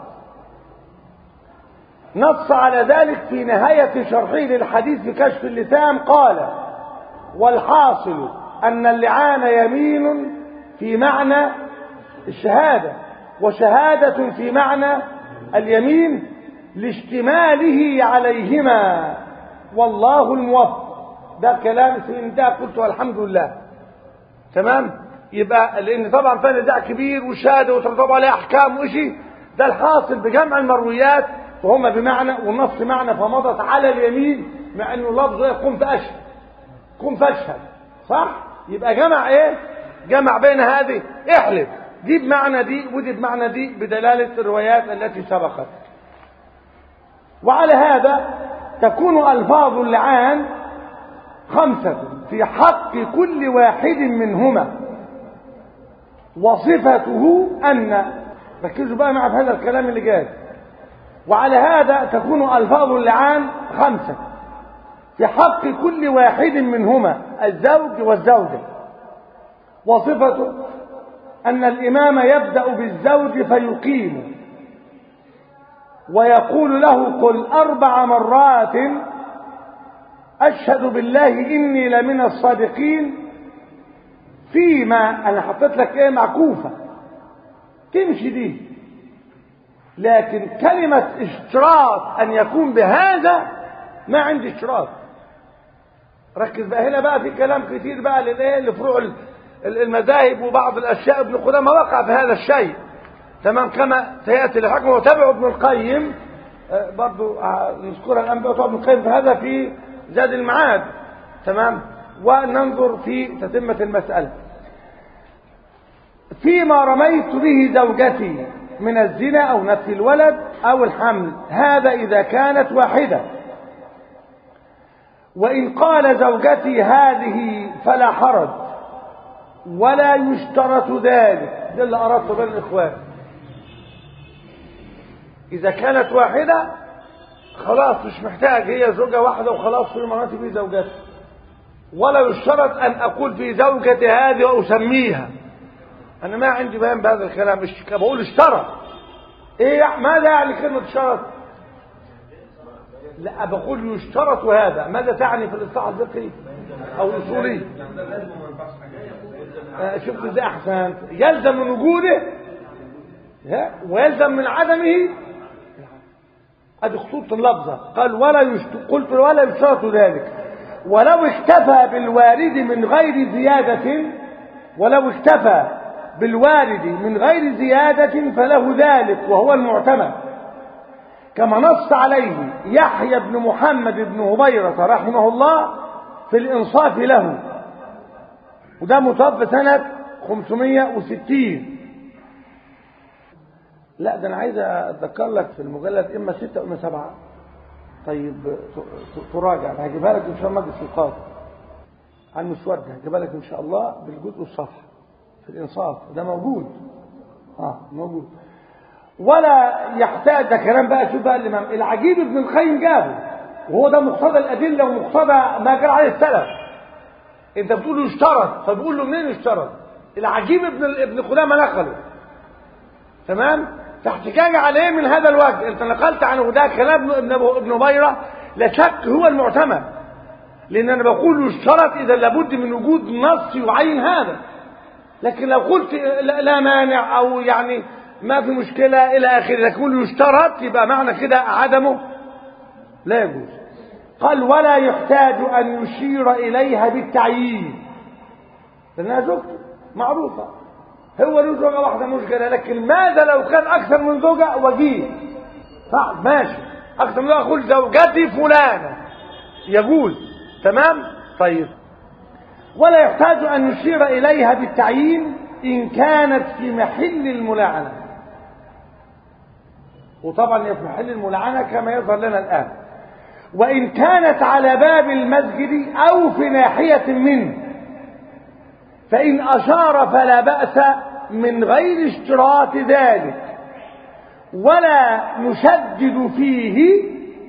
نص على ذلك في نهاية شرحه للحديث في كشف اللسان قال والحاصل أن اللعان يمين في معنى الشهادة وشهادة في معنى اليمين لاشتماله عليهما والله الموفق ده كلام سنين ده قلت والحمد لله تمام يبقى لان طبعا فان ده كبير وشهاده وترتب عليه احكام وشي ده الحاصل بجمع المرويات وهما بمعنى والنص معنى فمضت على اليمين مع انه لفظه قم فاشهد قم فاشهد صح يبقى جمع ايه جمع بين هذه احلف دي بمعنى دي ودي بمعنى دي بدلاله الروايات التي سبقت وعلى هذا تكون الفاظ اللعان خمسه في حق كل واحد منهما وصفته أن ركزوا بقى مع هذا الكلام اللي جاي وعلى هذا تكون ألفاظ اللعان خمسة في حق كل واحد منهما الزوج والزوجة وصفته أن الإمام يبدأ بالزوج فيقيم ويقول له قل أربع مرات أشهد بالله إني لمن الصادقين فيما انا حطيت لك ايه معكوفه تمشي دي لكن كلمة اشتراط ان يكون بهذا ما عندي اشتراط ركز بقى هنا بقى في كلام كتير بقى للايه لفروع المذاهب وبعض الاشياء ابن قدامه وقع في هذا الشيء تمام كما سياتي الحكم وتابع ابن القيم برضو نذكرها الان بقى ابن القيم في هذا في زاد المعاد تمام وننظر في تتمة المسألة فيما رميت به زوجتي من الزنا أو نفس الولد أو الحمل هذا إذا كانت واحدة وإن قال زوجتي هذه فلا حرج ولا يشترط ذلك ده اللي أردته بين الإخوان إذا كانت واحدة خلاص مش محتاج هي زوجة واحدة وخلاص في مراتي في زوجتي ولا يشترط أن أقول في زوجتي هذه وأسميها أنا ما عندي بيان بهذا الكلام مش بقول اشترط إيه ماذا يعني كلمة اشترط لا بقول يشترط هذا ماذا تعني في الاصطلاح الفقهي أو الأصولي آه شفت ازاي أحسنت يلزم من وجوده ويلزم من عدمه ادي خطوط اللفظة قال ولا يشترط قلت ولا يشترط ذلك ولو اكتفى بالوارد من غير زيادة ولو اكتفى بالوارد من غير زيادة فله ذلك وهو المعتمد كما نص عليه يحيى بن محمد بن هبيرة رحمه الله في الإنصاف له وده متوفى سنة 560 لا ده أنا عايز أتذكر لك في المجلد إما ستة أو إما سبعة طيب تراجع هجيبها لك ان شاء الله مجلس القاضي عن مسودة هجيبها لك ان شاء الله بالجزء الصفحة في الانصاف ده موجود اه موجود ولا يحتاج ده كلام بقى شوف بقى الامام العجيب ابن القيم جابه وهو ده مقتضى الادله ومقتضى ما جرى عليه السلف انت بتقول له اشترط فبقول له منين اشترط العجيب ابن ابن قدامه نقله تمام فاحتجاج عليه من هذا الوجه انت نقلت عنه ده كلام ابن ابن بيره لا شك هو المعتمد لان انا بقول يشترط اذا لابد من وجود نص يعين هذا لكن لو قلت لا مانع او يعني ما في مشكله الى اخره لكن يشترط يبقى معنى كده عدمه لا يجوز قال ولا يحتاج ان يشير اليها بالتعيين لانها زوجته معروفه هو له زوجة واحدة مشكلة لكن ماذا لو كان أكثر من زوجة وجيه صعب ماشي أكثر من زوجة أقول زوجتي فلانة يجوز تمام طيب ولا يحتاج أن يشير إليها بالتعيين إن كانت في محل الملعنة وطبعا هي في محل الملعنة كما يظهر لنا الآن وإن كانت على باب المسجد أو في ناحية منه فإن أشار فلا بأس من غير اشتراط ذلك ولا نشدد فيه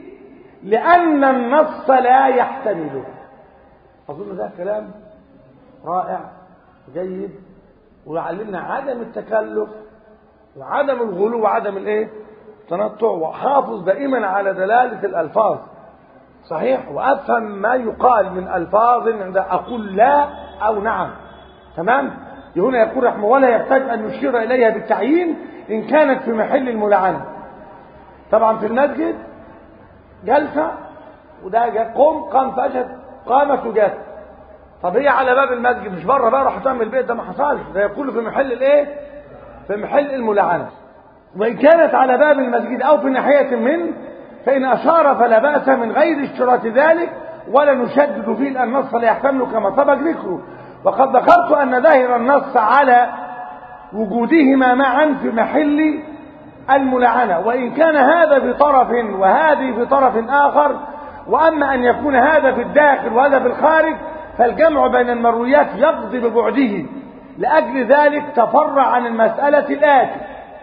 لأن النص لا يحتمله أظن ده كلام رائع جيد ويعلمنا عدم التكلف وعدم الغلو وعدم الايه التنطع وحافظ دائما على دلالة الألفاظ صحيح وأفهم ما يقال من ألفاظ عند أقول لا أو نعم تمام هنا يقول رحمه ولا يحتاج أن نشير إليها بالتعيين إن كانت في محل الملعنة طبعا في المسجد جلسة وده جا قم قام فأجد قامت وجت طب هي على باب المسجد مش بره بقى راح تعمل البيت ده ما حصلش ده يقول في محل الايه في محل الملعنة وإن كانت على باب المسجد أو في ناحية منه فإن أشار فلا بأس من غير اشتراط ذلك ولا نشدد فيه لأن النص لا يحتمل كما سبق ذكره وقد ذكرت أن ظاهر النص على وجودهما معا في محل الملعنة وإن كان هذا بطرف وهذه بطرف آخر وأما أن يكون هذا في الداخل وهذا في الخارج فالجمع بين المرويات يقضي ببعده لأجل ذلك تفرع عن المسألة الآتي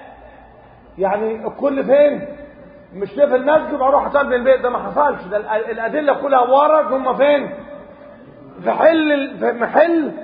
يعني الكل فين مش في المسجد اروح اصلي البيت ده ما حصلش ده الادله كلها ورد هم فين في حل في محل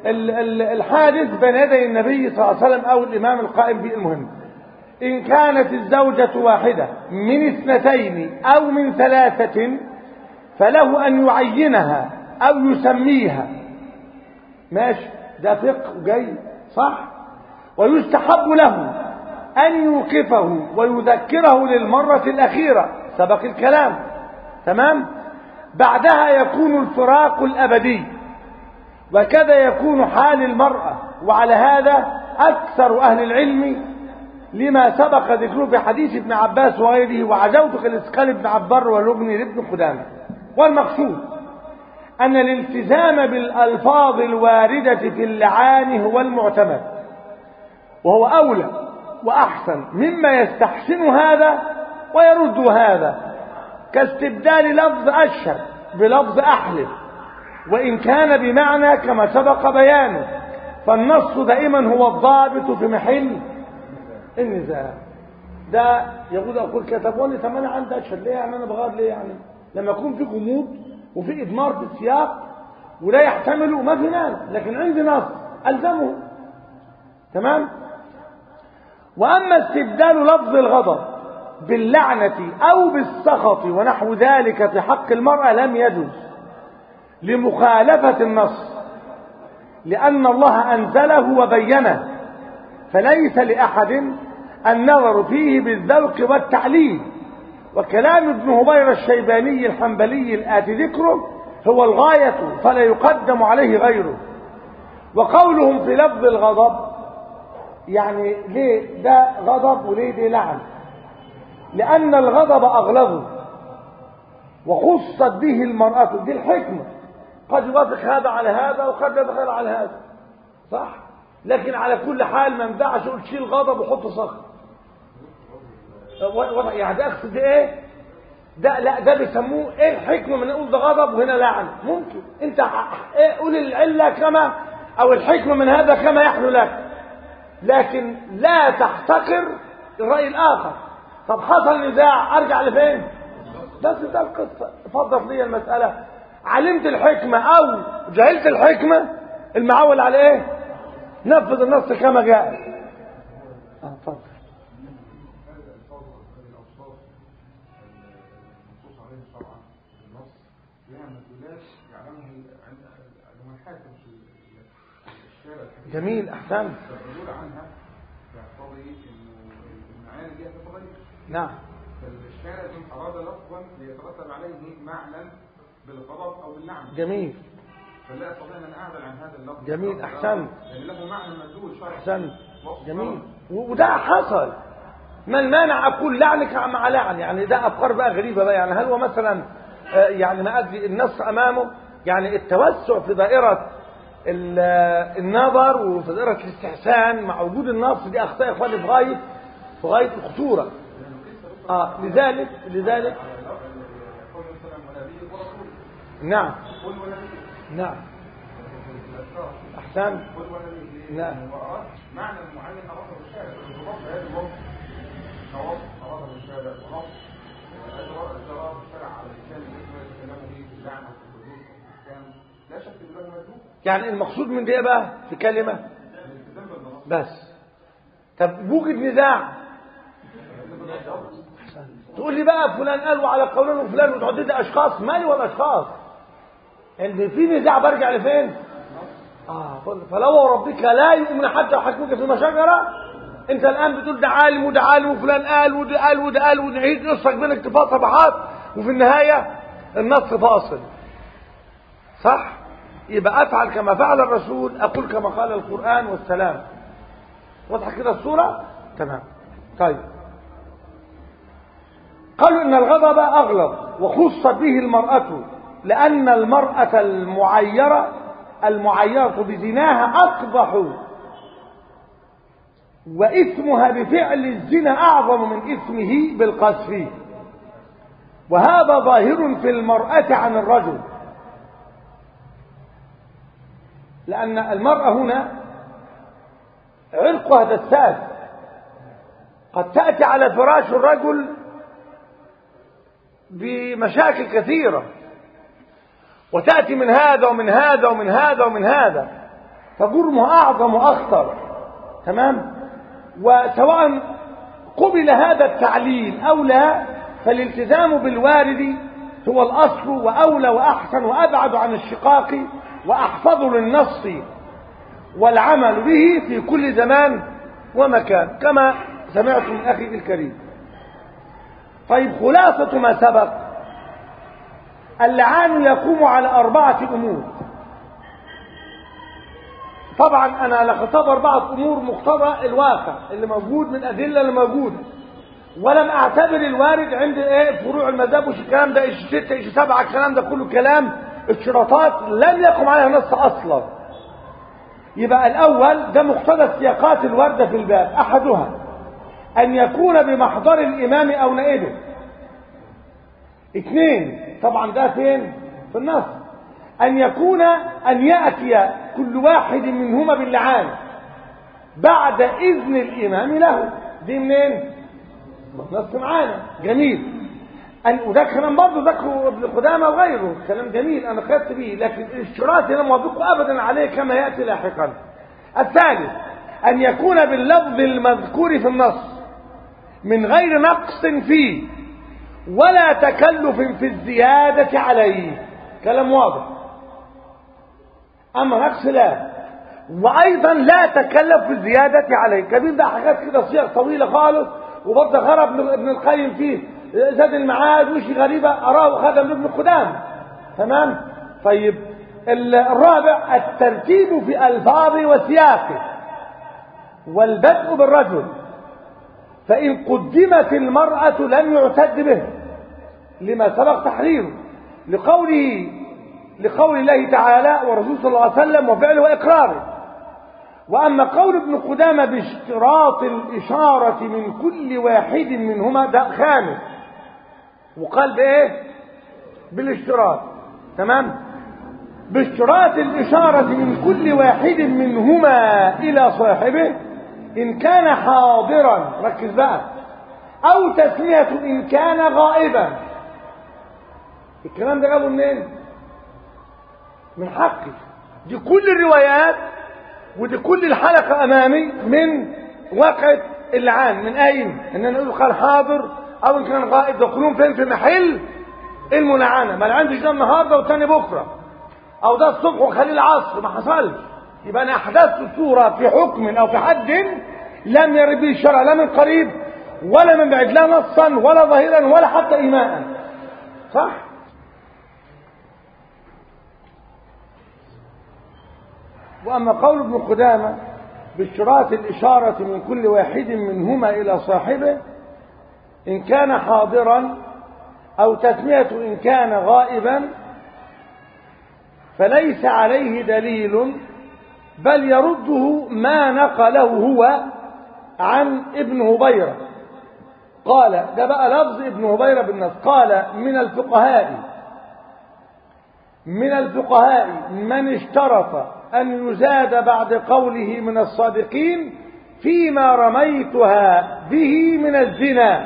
الحادث بين يدي النبي صلى الله عليه وسلم او الامام القائم به المهم ان كانت الزوجه واحده من اثنتين او من ثلاثه فله ان يعينها او يسميها ماشي ده فقه جاي صح ويستحب له أن يوقفه ويذكره للمرة الأخيرة سبق الكلام تمام بعدها يكون الفراق الأبدي وكذا يكون حال المرأة وعلى هذا أكثر أهل العلم لما سبق ذكره في حديث ابن عباس وغيره وعزوت كالإسقال ابن عبر والابن لابن قدامة والمقصود أن الالتزام بالألفاظ الواردة في اللعان هو المعتمد وهو أولى وأحسن مما يستحسن هذا ويرد هذا كاستبدال لفظ أشهد بلفظ أحلف وإن كان بمعنى كما سبق بيانه فالنص دائما هو الضابط في محل النزاع ده يقول أقول كتبوني طب أنا عندي أشهد ليه يعني أنا بغار ليه يعني لما يكون في غموض وفي إدمار في السياق ولا يحتمله ما في مانع لكن عندي نص ألزمه تمام وأما استبدال لفظ الغضب باللعنة أو بالسخط ونحو ذلك في حق المرأة لم يجوز لمخالفة النص لأن الله أنزله وبينه فليس لأحد النظر فيه بالذوق والتعليل وكلام ابن هبير الشيباني الحنبلي الآتي ذكره هو الغاية فلا يقدم عليه غيره وقولهم في لفظ الغضب يعني ليه ده غضب وليه ده لعن لأن الغضب أغلظه وخصت به المرأة دي الحكمة قد يوافق هذا على هذا وقد يدخل على هذا صح لكن على كل حال ما ينفعش اقول شيل غضب وحط صخر يعني ده اقصد ايه ده لا ده بيسموه ايه الحكمه من نقول ده غضب وهنا لعن ممكن انت ايه قول العله كما او الحكمه من هذا كما يحلو لك لكن لا تحتقر الراي الاخر طب حصل نزاع ارجع لفين بس ده القصه فضت لي المساله علمت الحكمه او جهلت الحكمه المعول على ايه نفذ النص كما جاء اه اتفضل جميل احسنت الردود عنها يقتضي انه المعاني دي هتتغير نعم فالشارع ان اراد لفظا ليترتب عليه معنى بالغضب او باللعن جميل فلا استطيع ان اعدل عن هذا اللفظ جميل، أحسنت. لان له معنى مدلول شرعي احسنت وصف جميل شرعي. و- وده حصل ما المانع اقول لعنك مع لعن يعني ده افكار بقى غريبه بقى يعني هل هو مثلا آه، يعني ما ادري النص امامه يعني التوسع في دائره ال- النظر وفدرة الاستحسان مع وجود النص دي اخطاء يا اخواني في غايه في غايه الخطوره اه لذلك لذلك قول السلام ونبيه ورسوله نعم قل ونبيه نعم الأذكار احسن قل ونبيه نعم. وأراد معنى معين أراده الشارع بالضبط هذا الوصف كوصف أراده الشارع ونص أجراء أجراء الشرع على الإنسان الذي يتكلم به باللعنة والحدود والإحكام لا شك بله مجهول يعني المقصود من دي إيه بقى في كلمه الالتزام بالنص بس طب وجد نزاع تقول لي بقى فلان قال وعلى قولين وفلان وتعدد اشخاص مالي ولا اشخاص يعني في نزاع برجع لفين اه فلو ربك لا يؤمن حتى يحكمك فيما شجره انت الان بتقول ده عالم وده عالم وفلان قال وده قال وده قال ونعيد نصك بين اكتفاء صفحات وفي النهايه النص فاصل صح يبقى افعل كما فعل الرسول اقول كما قال القران والسلام واضحه كده الصوره تمام طيب قالوا ان الغضب اغلظ وخصت به المراه لان المراه المعيره المعيره بزناها اقبح واثمها بفعل الزنا اعظم من اثمه بالقذف وهذا ظاهر في المراه عن الرجل لان المراه هنا عرقها دساس قد تأتي على فراش الرجل بمشاكل كثيرة وتأتي من هذا ومن هذا ومن هذا ومن هذا فجرمها أعظم وأخطر تمام وسواء قبل هذا التعليل أو لا فالالتزام بالوارد هو الأصل وأولى وأحسن وأبعد عن الشقاق وأحفظ للنص والعمل به في كل زمان ومكان كما سمعت من أخي الكريم طيب خلاصة ما سبق اللعان يقوم على أربعة أمور طبعا أنا لخطب أربعة أمور مقتضى الواقع اللي موجود من الأدلة اللي موجودة ولم أعتبر الوارد عند إيه فروع المذهب وش الكلام ده إيش ستة إيش سبعة الكلام ده كله كلام اشتراطات لم يقم عليها نص أصلا يبقى الأول ده مقتضى السياقات الواردة في الباب أحدها أن يكون بمحضر الإمام أو نائبه اثنين طبعا ده فين في النص أن يكون أن يأتي كل واحد منهما باللعان بعد إذن الإمام له دي منين النص معانا جميل أن وده كلام برضه ذكره ابن قدامة وغيره كلام جميل أنا خدت به لكن الاشتراط لا موافقه أبدا عليه كما يأتي لاحقا الثالث أن يكون باللفظ المذكور في النص من غير نقص فيه ولا تكلف في الزيادة عليه كلام واضح أما نقص لا وأيضا لا تكلف في الزيادة عليه كبير ده حاجات كده صيغ طويلة خالص وبرضه غرب ابن القيم فيه زاد المعاد وش غريبة أراه وخدم ابن قدام تمام طيب الرابع الترتيب في ألفاظ وسياقه والبدء بالرجل فإن قدمت المرأة لم يعتد به لما سبق تحريره لقوله لقول الله تعالى ورسول صلى الله عليه وسلم وفعله وإقراره وأما قول ابن قدامة باشتراط الإشارة من كل واحد منهما ده خامس وقال بإيه بالاشتراط تمام باشتراط الإشارة من كل واحد منهما إلى صاحبه إن كان حاضرا ركز بقى أو تسمية إن كان غائبا الكلام ده جابه منين من حقي دي كل الروايات ودي كل الحلقة أمامي من واقع اللعان من أين إن أنا أقول قال حاضر أو إن كان غائب ده كلهم فين في محل الملعنة ما عنديش ده النهارده والتاني بكرة أو ده الصبح وخليه العصر ما حصلش يبقى أنا أحدثت صورة في حكم أو في حد لم يرد به الشرع لا من قريب ولا من بعيد لا نصا ولا ظاهرا ولا حتى إيماء صح؟ وأما قول ابن قدامة باشتراط الإشارة من كل واحد منهما إلى صاحبه إن كان حاضرا أو تسمية إن كان غائبا فليس عليه دليل بل يرده ما نقله هو عن ابن هبيرة قال ده بقى لفظ ابن هبيرة بالنص قال من الفقهاء من الفقهاء من اشترط أن يزاد بعد قوله من الصادقين فيما رميتها به من الزنا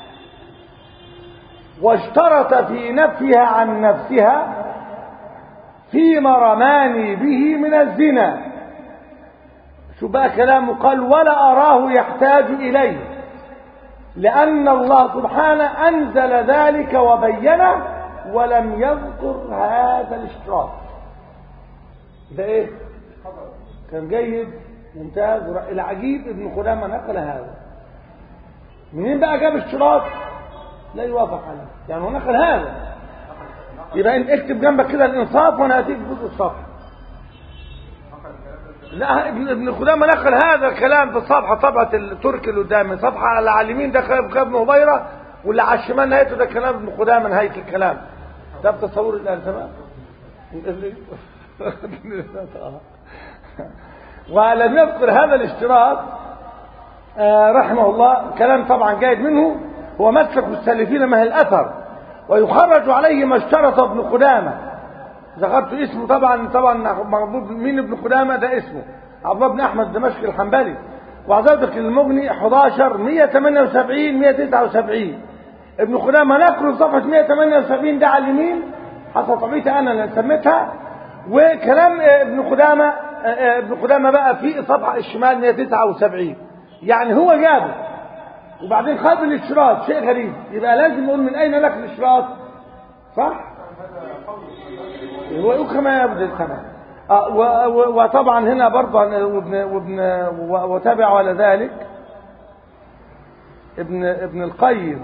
واشترط في نفيها عن نفسها فيما رماني به من الزنا شو بقى كلامه قال ولا أراه يحتاج إليه لأن الله سبحانه أنزل ذلك وبينه ولم يذكر هذا الاشتراط ده ايه كان جيد ممتاز العجيب ابن قدامه نقل هذا منين بقى جاب اشتراط لا يوافق عليه يعني هو نقل هذا يبقى انت اكتب جنبك كده الانصاف وانا هديك جزء الصفحه لا ابن ابن قدامه نقل هذا الكلام في الصفحه طبعه التركي اللي قدامي صفحه على على اليمين ده كلام ابن هبيره واللي على الشمال نهايته ده كلام ابن قدامه نهايه الكلام ده بتصور الان تمام ولم يذكر هذا الاشتراط رحمه الله كلام طبعا جيد منه هو مسلك السالفين ما هي الاثر ويخرج عليه ما اشترط ابن قدامه ذكرت اسمه طبعا طبعا مربوط مين ابن قدامه ده اسمه عبد الله بن احمد الدمشقي الحنبلي وعزوتك المغني 11 178 179 ابن قدامه نقل صفحه 178 ده على اليمين حسب طبيعتي انا اللي سميتها وكلام ابن قدامه ابن قدامه بقى في صفحه الشمال 179 يعني هو جابه وبعدين خد الاشراط شيء غريب يبقى لازم نقول من اين لك الاشراط صح هو كما يبدو تمام آه وطبعا هنا برضه وابن وابن وتابع على ذلك ابن ابن القيم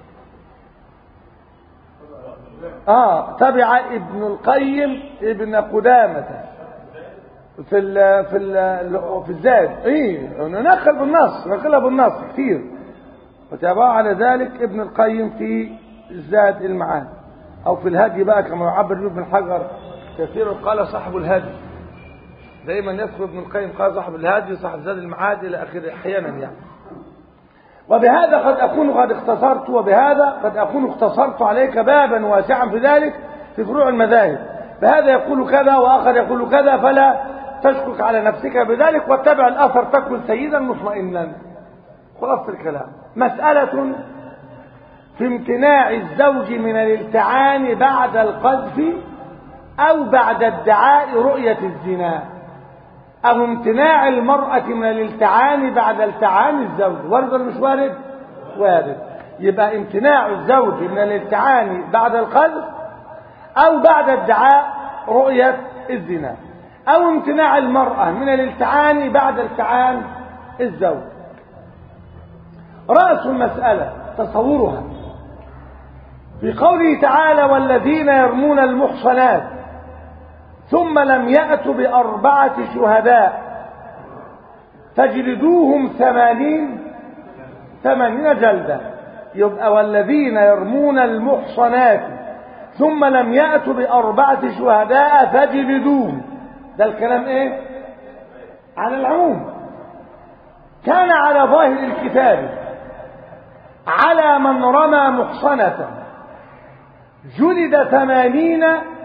اه تبع ابن القيم ابن قدامة في ال في ال في الزاد ايه نقل بالنص نقلها بالنص كثير وتابع على ذلك ابن القيم في زاد المعاد او في الهدي بقى كما يعبر به ابن حجر كثير قال صاحب الهدي دايما يذكر ابن القيم قال صاحب الهدي صاحب زاد المعاد الى اخره احيانا يعني وبهذا قد أكون قد اختصرت وبهذا قد أكون اختصرت عليك بابا واسعا في ذلك في فروع المذاهب بهذا يقول كذا وآخر يقول كذا فلا تشكك على نفسك بذلك واتبع الأثر تكن سيدا مطمئنا خلاص الكلام مسألة في امتناع الزوج من الالتعان بعد القذف أو بعد ادعاء رؤية الزنا أو امتناع المرأة من الالتعان بعد التعان الزوج وارد ولا مش وارد؟ وارد يبقى امتناع الزوج من الالتعان بعد القذف أو بعد ادعاء رؤية الزنا أو امتناع المرأة من الالتعان بعد التعان الزوج رأس المسألة تصورها في قوله تعالى والذين يرمون المحصنات ثم لم يأتوا بأربعة شهداء فاجلدوهم ثمانين ثمانين جلدة يبقى والذين يرمون المحصنات ثم لم يأتوا بأربعة شهداء فاجلدوهم ده الكلام ايه على العموم كان على ظاهر الكتاب على من رمى محصنة جلد ثمانين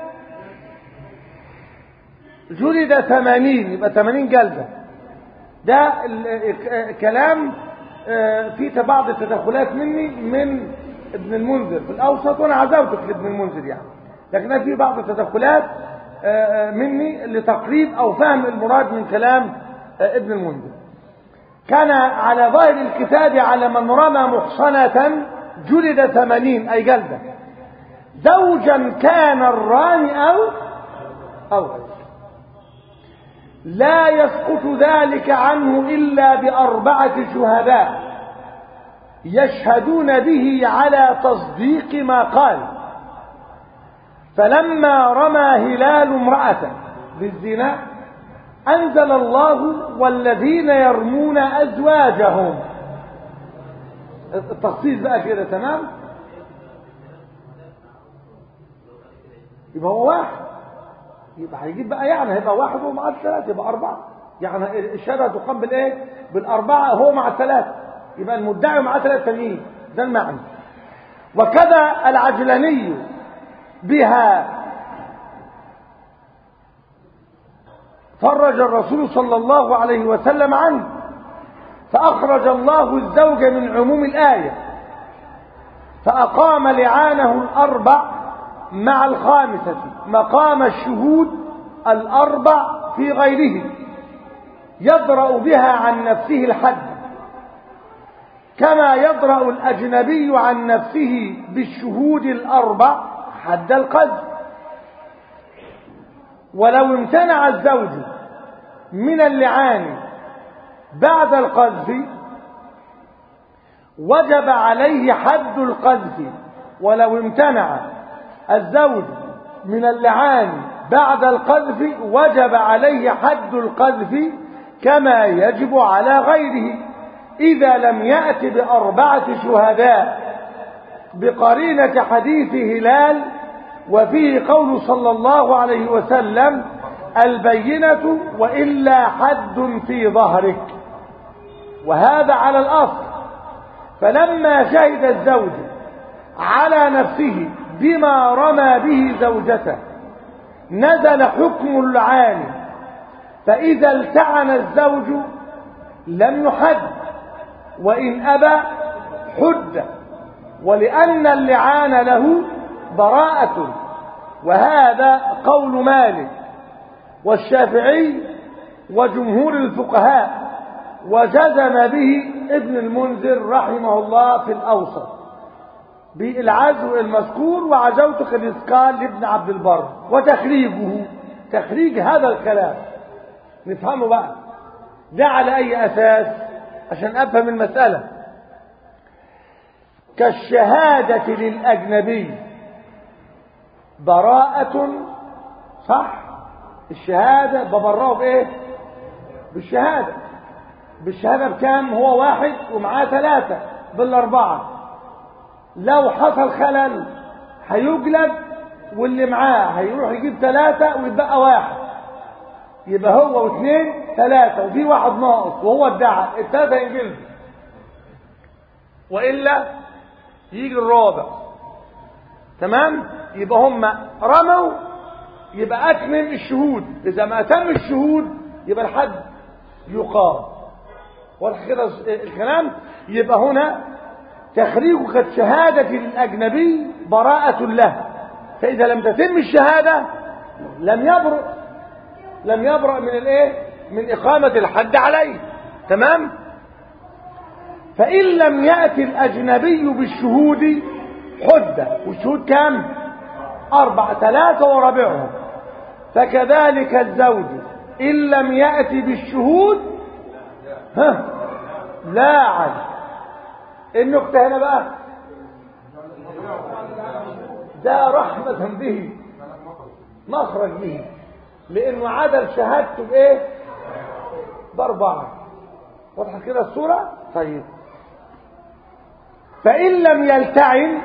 جلد ثمانين يبقى ثمانين جلدة ده كلام في بعض التدخلات مني من ابن المنذر في الأوسط وأنا عزوتك لابن المنذر يعني لكن في بعض التدخلات مني لتقريب أو فهم المراد من كلام ابن المنذر كان على ظاهر الكتاب على من رمى محصنة جلد ثمانين أي جلدة زوجا كان الرامي أو أو غير لا يسقط ذلك عنه إلا بأربعة شهداء يشهدون به على تصديق ما قال فلما رمى هلال امرأة بالزنا أنزل الله والذين يرمون أزواجهم التخصيص بقى كده تمام يبقى هو واحد يبقى هيجيب بقى يعني هيبقى واحد ومع الثلاثة يبقى أربعة يعني الشهادة تقام بالإيه؟ بالأربعة هو مع الثلاثة يبقى المدعي مع ثلاثة تانيين ده المعنى وكذا العجلاني بها فرج الرسول صلى الله عليه وسلم عنه فأخرج الله الزوج من عموم الآية فأقام لعانه الأربع مع الخامسة مقام الشهود الأربع في غيره يدرأ بها عن نفسه الحد كما يدرأ الأجنبي عن نفسه بالشهود الأربع حد القذف ولو امتنع الزوج من اللعان بعد القذف وجب عليه حد القذف ولو امتنع الزوج من اللعان بعد القذف وجب عليه حد القذف كما يجب على غيره إذا لم يأت بأربعة شهداء بقرينة حديث هلال وفيه قول صلى الله عليه وسلم البينة وإلا حد في ظهرك وهذا على الأصل فلما شهد الزوج على نفسه بما رمى به زوجته نزل حكم اللعان فإذا التعن الزوج لم يحد وإن أبى حد ولأن اللعان له براءة وهذا قول مالك والشافعي وجمهور الفقهاء وجزم به ابن المنذر رحمه الله في الأوسط بالعزو المذكور وعزوت الإسقال لابن عبد البر وتخريجه تخريج هذا الكلام نفهمه بقى ده على أي أساس عشان أفهم المسألة كالشهادة للأجنبي براءة صح الشهادة ببراه بإيه بالشهادة بالشهادة بكام هو واحد ومعاه ثلاثة بالأربعة لو حصل خلل هيجلد واللي معاه هيروح يجيب ثلاثة ويتبقى واحد يبقى هو واثنين ثلاثة وفي واحد ناقص وهو ادعى الثلاثة ينجلد وإلا يجي الرابع تمام يبقى هم رموا يبقى أتمم الشهود إذا ما أتم الشهود يبقى الحد يقام واضح كده الكلام يبقى هنا تخريج كالشهادة للأجنبي براءة له فإذا لم تتم الشهادة لم يبرئ لم يبرأ من الايه من إقامة الحد عليه تمام فإن لم يأتي الأجنبي بالشهود حدة والشهود كام أربع ثلاثة ورابعهم فكذلك الزوج إن لم يأتي بالشهود ها لا عد النكتة هنا بقى ده رحمة به مخرج به لانه عدل شهادته بايه باربعه واضحه كده الصوره طيب فان لم يلتعن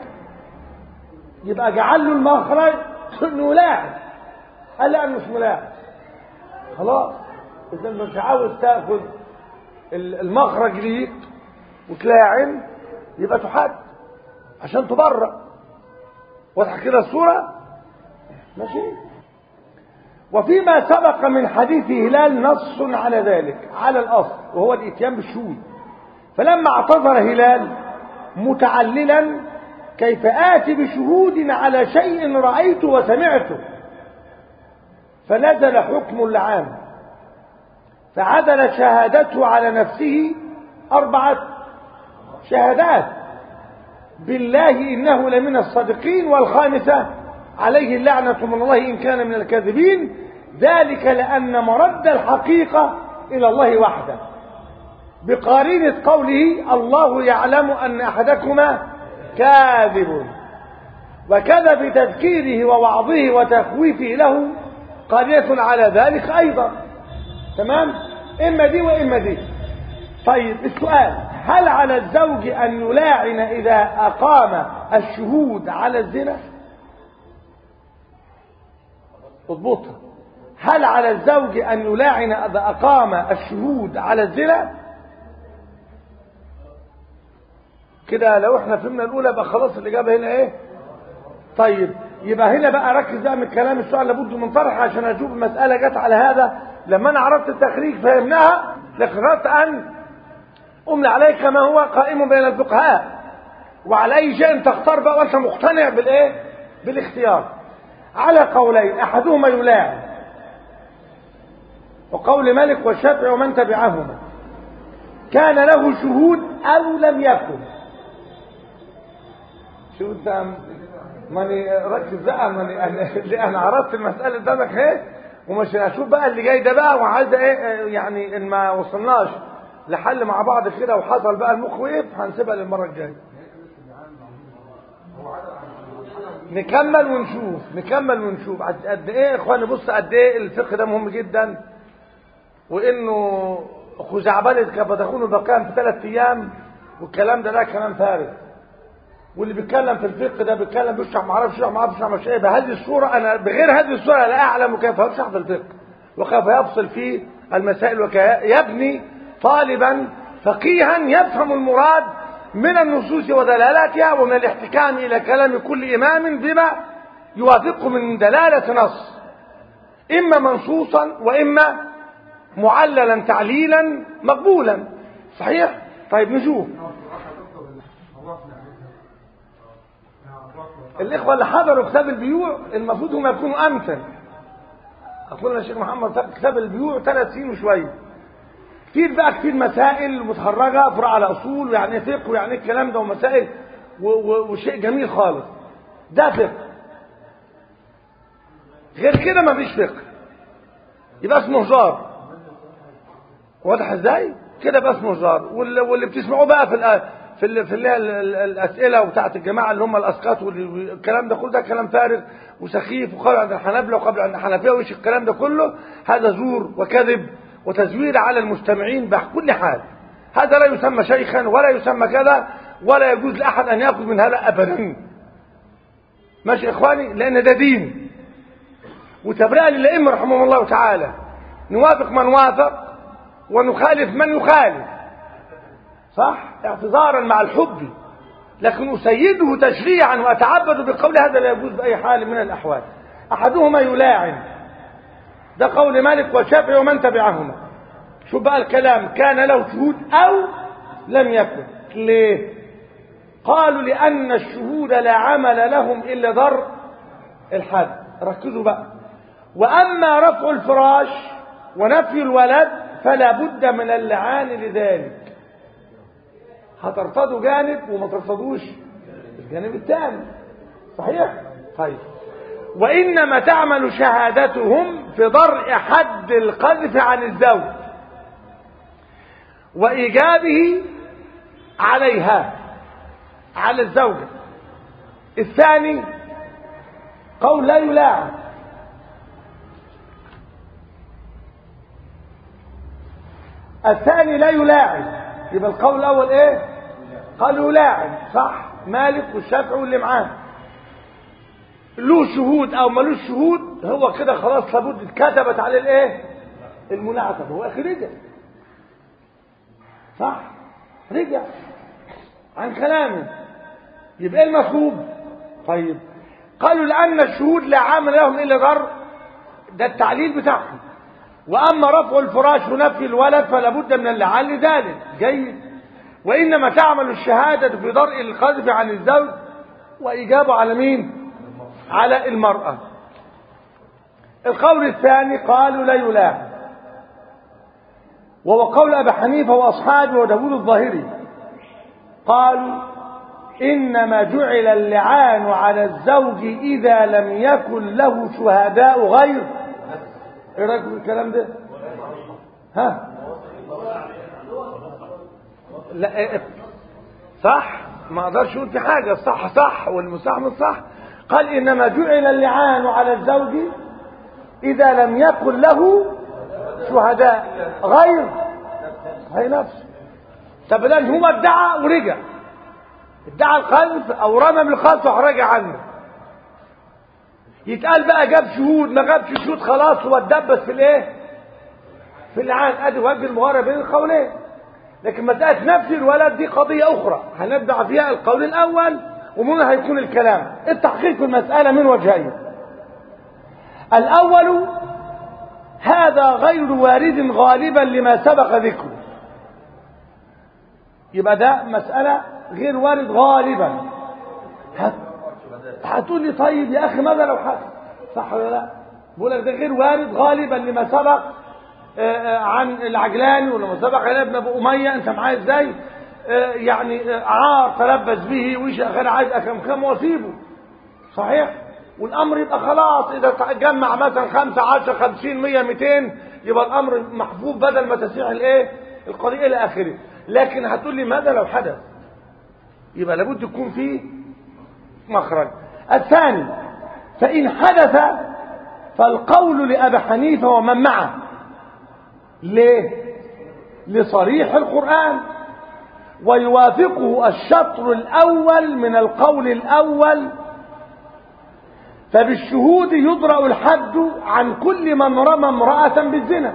يبقى جعل له المخرج انه لاعب قال لا انا مش ملاعب خلاص اذا مش عاوز تاخذ المخرج ليك وتلاعن يبقى تحد عشان تبرأ واضحه كده الصوره ماشي وفيما سبق من حديث هلال نص على ذلك على الأصل وهو الإتيان بالشهود فلما اعتذر هلال متعللا كيف آتي بشهود على شيء رأيته وسمعته فنزل حكم العام فعدل شهادته على نفسه أربعة شهادات بالله إنه لمن الصادقين والخامسة عليه اللعنة من الله إن كان من الكاذبين ذلك لأن مرد الحقيقة إلى الله وحده بقارنة قوله الله يعلم أن أحدكما كاذب وكذا بتذكيره ووعظه وتخويفه له قرية على ذلك أيضا تمام إما دي وإما دي طيب السؤال هل على الزوج أن يلاعن إذا أقام الشهود على الزنا اضبطها هل على الزوج أن يلاعن إذا أقام الشهود على الزنا كده لو احنا فهمنا الأولى بقى خلاص الإجابة هنا إيه طيب يبقى هنا بقى ركز بقى من كلام السؤال لابد من طرحه عشان أشوف المسألة جت على هذا لما أنا عرفت التخريج فهمناها لكن أردت أن أملى عليك ما هو قائم بين الفقهاء وعلى أي شيء تختار بقى وأنت مقتنع بالإيه بالاختيار على قولين أحدهما يلاعن وقول مالك والشافعي ومن تبعهما كان له شهود أو لم يكن شو انت ماني ركز بقى ماني انا انا عرفت المساله قدامك اهي ومش هشوف بقى اللي جاي ده بقى وعايز ايه يعني ان ما وصلناش لحل مع بعض كده وحصل بقى المخ وقف هنسيبها للمره الجايه نكمل ونشوف نكمل ونشوف قد ايه يا اخواني بص قد ايه الفقه ده مهم جدا وانه خزعبلة كيف تكون البقاء في ثلاث ايام والكلام ده ده كلام فارغ واللي بيتكلم في الفقه ده بيتكلم بيشرح ما اعرفش ما اعرفش مش ايه بهذه الصوره انا بغير هذه الصوره لا اعلم كيف يشرح في الفقه وكيف يفصل في المسائل وكيف يبني طالبا فقيها يفهم المراد من النصوص ودلالاتها ومن الاحتكام الى كلام كل امام بما يوافقه من دلاله نص اما منصوصا واما معللا تعليلا مقبولا صحيح طيب نشوف الإخوة اللي حضروا كتاب البيوع المفروض هم يكونوا أمثل أقول الشيخ محمد كتاب البيوع ثلاث سنين وشوية كتير بقى كتير مسائل متخرجة فروع على أصول ويعني إيه فقه ويعني إيه الكلام ده ومسائل و و وشيء جميل خالص ده فقه غير كده مفيش فقه يبقى اسمه هزار واضح ازاي؟ كده بقى اسمه هزار واللي, واللي بتسمعوه بقى في الآن في اللي في اللي الاسئله بتاعت الجماعه اللي هم الاسقاط والكلام ده كله ده كلام فارغ وسخيف وقال عند الحنابله وقبل عند الحنفيه وش الكلام ده كله هذا زور وكذب وتزوير على المستمعين بكل حال هذا لا يسمى شيخا ولا يسمى كذا ولا يجوز لاحد ان ياخذ من هذا ابدا ماشي اخواني لان ده دين وتبرئه للائمه رحمهم الله تعالى نوافق من وافق ونخالف من يخالف صح اعتذارا مع الحب لكن أسيده تشريعا وأتعبد بقول هذا لا يجوز بأي حال من الأحوال أحدهما يلاعن ده قول مالك والشافعي ومن تبعهما شو بقى الكلام كان له شهود أو لم يكن ليه قالوا لأن الشهود لا عمل لهم إلا ضر الحد ركزوا بقى وأما رفع الفراش ونفي الولد فلا بد من اللعان لذلك هترتضوا جانب وما ترتضوش الجانب الثاني صحيح طيب وإنما تعمل شهادتهم في ضرء حد القذف عن الزوج وإيجابه عليها على الزوجة الثاني قول لا يلاعن الثاني لا يلاعن يبقى القول الاول ايه قالوا لاعب صح مالك والشافعي واللي معاه له شهود او ملوش شهود هو كده خلاص لابد اتكتبت عليه الايه المناعتة هو اخي رجع صح رجع عن كلامه يبقى ايه المطلوب طيب قالوا لان الشهود لا عامل لهم الا ضر ده التعليل بتاعهم واما رفع الفراش ونفي الولد فلا بد من اللعان لذلك جيد وانما تعمل الشهاده في درء القذف عن الزوج واجابه على مين على المراه القول الثاني قالوا لا يلاعن وهو قول ابي حنيفه واصحابه وداود الظاهري قالوا انما جعل اللعان على الزوج اذا لم يكن له شهداء غير ايه رايكم في الكلام ده ها لا إيه صح ما اقدرش اقول في حاجه الصح صح والمستعمل صح قال انما جعل اللعان على الزوج اذا لم يكن له شهداء غير هي نفسه طب الان هو ادعى ورجع ادعى القذف او رمى بالقذف ورجع عنه يتقال بقى جاب شهود ما جابش شهود خلاص هو اتدبس في الايه في اللعان ادي وجه المغايره بين القولين لكن مساله نفي الولد دي قضيه اخرى هنبدا فيها القول الاول ومن هيكون الكلام التحقيق في المساله من وجهين الاول هذا غير وارد غالبا لما سبق ذكره يبقى ده مساله غير وارد غالبا هت... هتقول لي طيب يا اخي ماذا لو حصل صح ولا لا بقول لك ده غير وارد غالبا لما سبق عن العجلاني ولما سبق عن ابن ابو اميه انت معايا ازاي يعني عار تلبس به وش اخر عايز اكمكم واسيبه صحيح والامر يبقى خلاص اذا جمع مثلا 5 10 50 100 200 يبقى الامر محفوظ بدل ما تسيح الايه القضيه الى اخره لكن هتقول لي ماذا لو حدث يبقى لابد يكون فيه مخرج الثاني فإن حدث فالقول لأبي حنيفة ومن معه ليه لصريح القرآن ويوافقه الشطر الأول من القول الأول فبالشهود يدرأ الحد عن كل من رمى امرأة بالزنا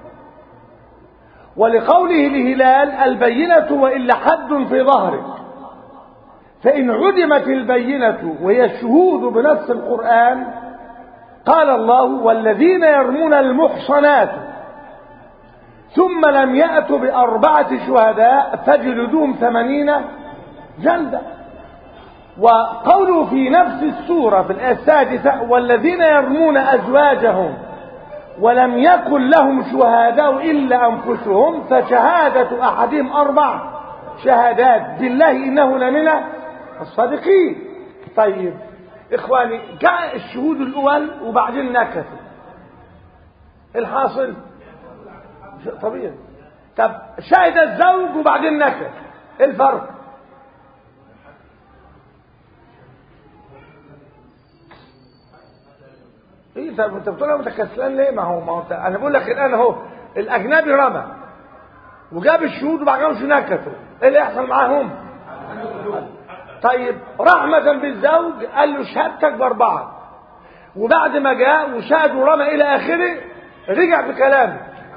ولقوله لهلال البينة وإلا حد في ظهرك فإن عدمت البينة وهي الشهود بنص القرآن قال الله والذين يرمون المحصنات ثم لم يأتوا بأربعة شهداء فجلدوهم ثمانين جلدة وقوله في نفس السورة في الآية السادسة والذين يرمون أزواجهم ولم يكن لهم شهداء إلا أنفسهم فشهادة أحدهم أربع شهادات بالله إنه لمن الصادقين طيب إخواني جاء الشهود الأول وبعدين نكثوا الحاصل طبيعي طب شهد الزوج وبعدين نكث ايه الفرق ايه طب انت بتقول انت كسلان ليه ما هو ما هو انا بقول لك الان اهو الاجنبي رمى وجاب الشهود وبعد كده نكثوا ايه اللي يحصل معاهم طيب رحمة بالزوج قال له شهادتك بأربعة وبعد ما جاء وشهد ورمى إلى آخره رجع بكلامه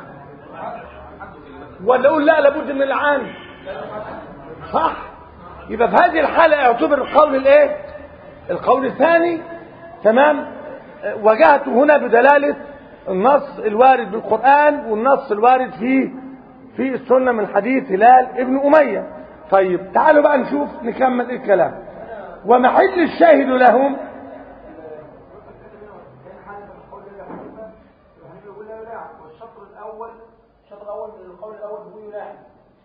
ولا يقول لا لابد من العام صح يبقى في هذه الحالة يعتبر القول الايه القول الثاني تمام وجهت هنا بدلالة النص الوارد بالقرآن والنص الوارد في في السنة من حديث هلال ابن أمية طيب تعالوا بقى نشوف نكمل الكلام ومحل الشاهد لهم والشطر الاول الشطر الاول من القول الاول هو يلاحظ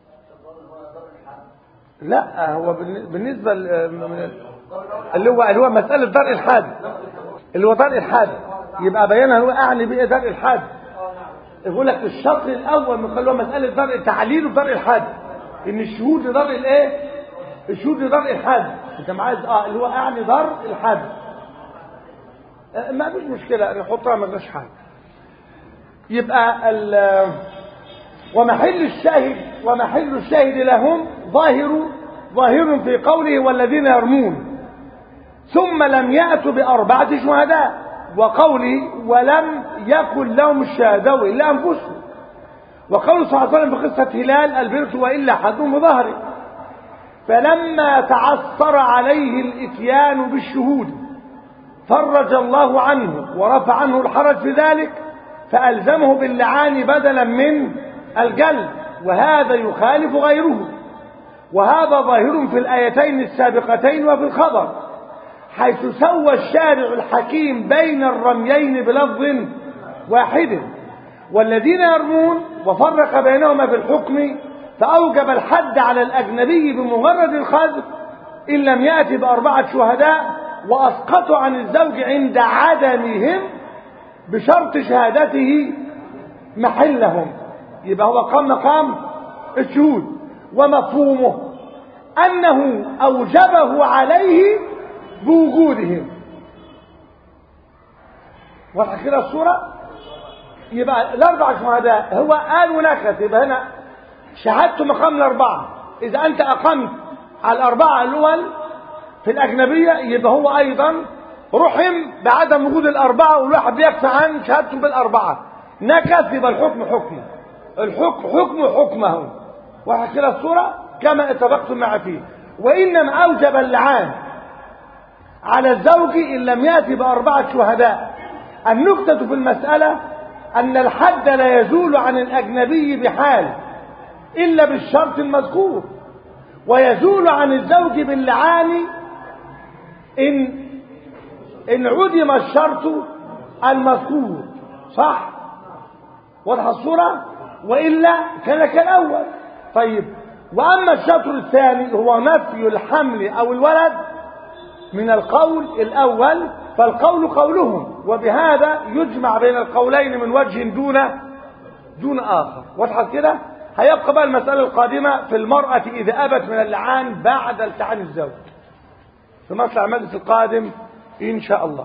لا هو بالنسبة اللي هو اللي هو مسألة درء الحاد اللي هو درء الحاد يبقى بيانها هو أعني بإيه درء الحاد يقول لك الشطر الأول من اللي هو مسألة درء تعليل درء الحاد إن الشهود لدرء الإيه؟ الشهود لدرء الحاد أنت معايا اه اللي هو أعني درء الحاد آه ما فيش مشكلة نحطها ما فيش حاجة يبقى ال ومحل الشاهد ومحل الشاهد لهم ظاهر ظاهر في قوله والذين يرمون ثم لم يأتوا بأربعة شهداء وقوله ولم يكن لهم الشهداء إلا أنفسهم وقول صلى الله عليه وسلم في قصة هلال البرت وإلا حدهم بظهره فلما تعثر عليه الإتيان بالشهود فرج الله عنه ورفع عنه الحرج في ذلك فألزمه باللعان بدلا من الجلد وهذا يخالف غيره وهذا ظاهر في الآيتين السابقتين وفي الخبر حيث سوى الشارع الحكيم بين الرميين بلفظ واحد والذين يرمون وفرق بينهما في الحكم فأوجب الحد على الأجنبي بمجرد الخذف إن لم يأتي بأربعة شهداء وأسقطوا عن الزوج عند عدمهم بشرط شهادته محلهم يبقى هو قام مقام الشهود ومفهومه أنه أوجبه عليه بوجودهم واضح كده الصورة يبقى الأربع شهداء هو قال ونكت يبقى هنا شهادته مقام الأربعة إذا أنت أقمت على الأربعة الأول في الأجنبية يبقى هو أيضا رحم بعدم وجود الأربعة والواحد بيكفي عن شهادته بالأربعة نكث يبقى الحكم حكمه الحكم حكمه حكمه واحد كده الصورة كما اتفقتم مع فيه وإنما أوجب اللعان على الزوج إن لم يأتي بأربعة شهداء النكتة في المسألة أن الحد لا يزول عن الأجنبي بحال إلا بالشرط المذكور ويزول عن الزوج باللعان إن إن عدم الشرط المذكور صح واضح الصورة وإلا كان كالأول طيب وأما الشطر الثاني هو نفي الحمل أو الولد من القول الأول فالقول قولهم وبهذا يجمع بين القولين من وجه دون دون آخر واضح كده هيبقى بقى المسألة القادمة في المرأة إذا أبت من اللعان بعد التعان الزوج في مصلح المجلس القادم إن شاء الله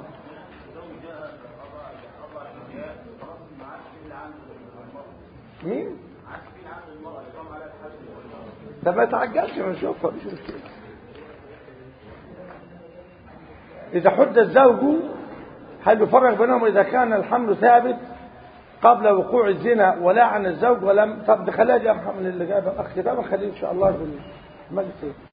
مين؟ ده ما تعجلش ما نشوفها مش مشكلة إذا حد الزوج هل يفرق بينهم إذا كان الحمل ثابت قبل وقوع الزنا ولا عن الزوج ولم طب خليها دي أفهم من اللي جايبها الأخ ده خليه إن شاء الله في المجلس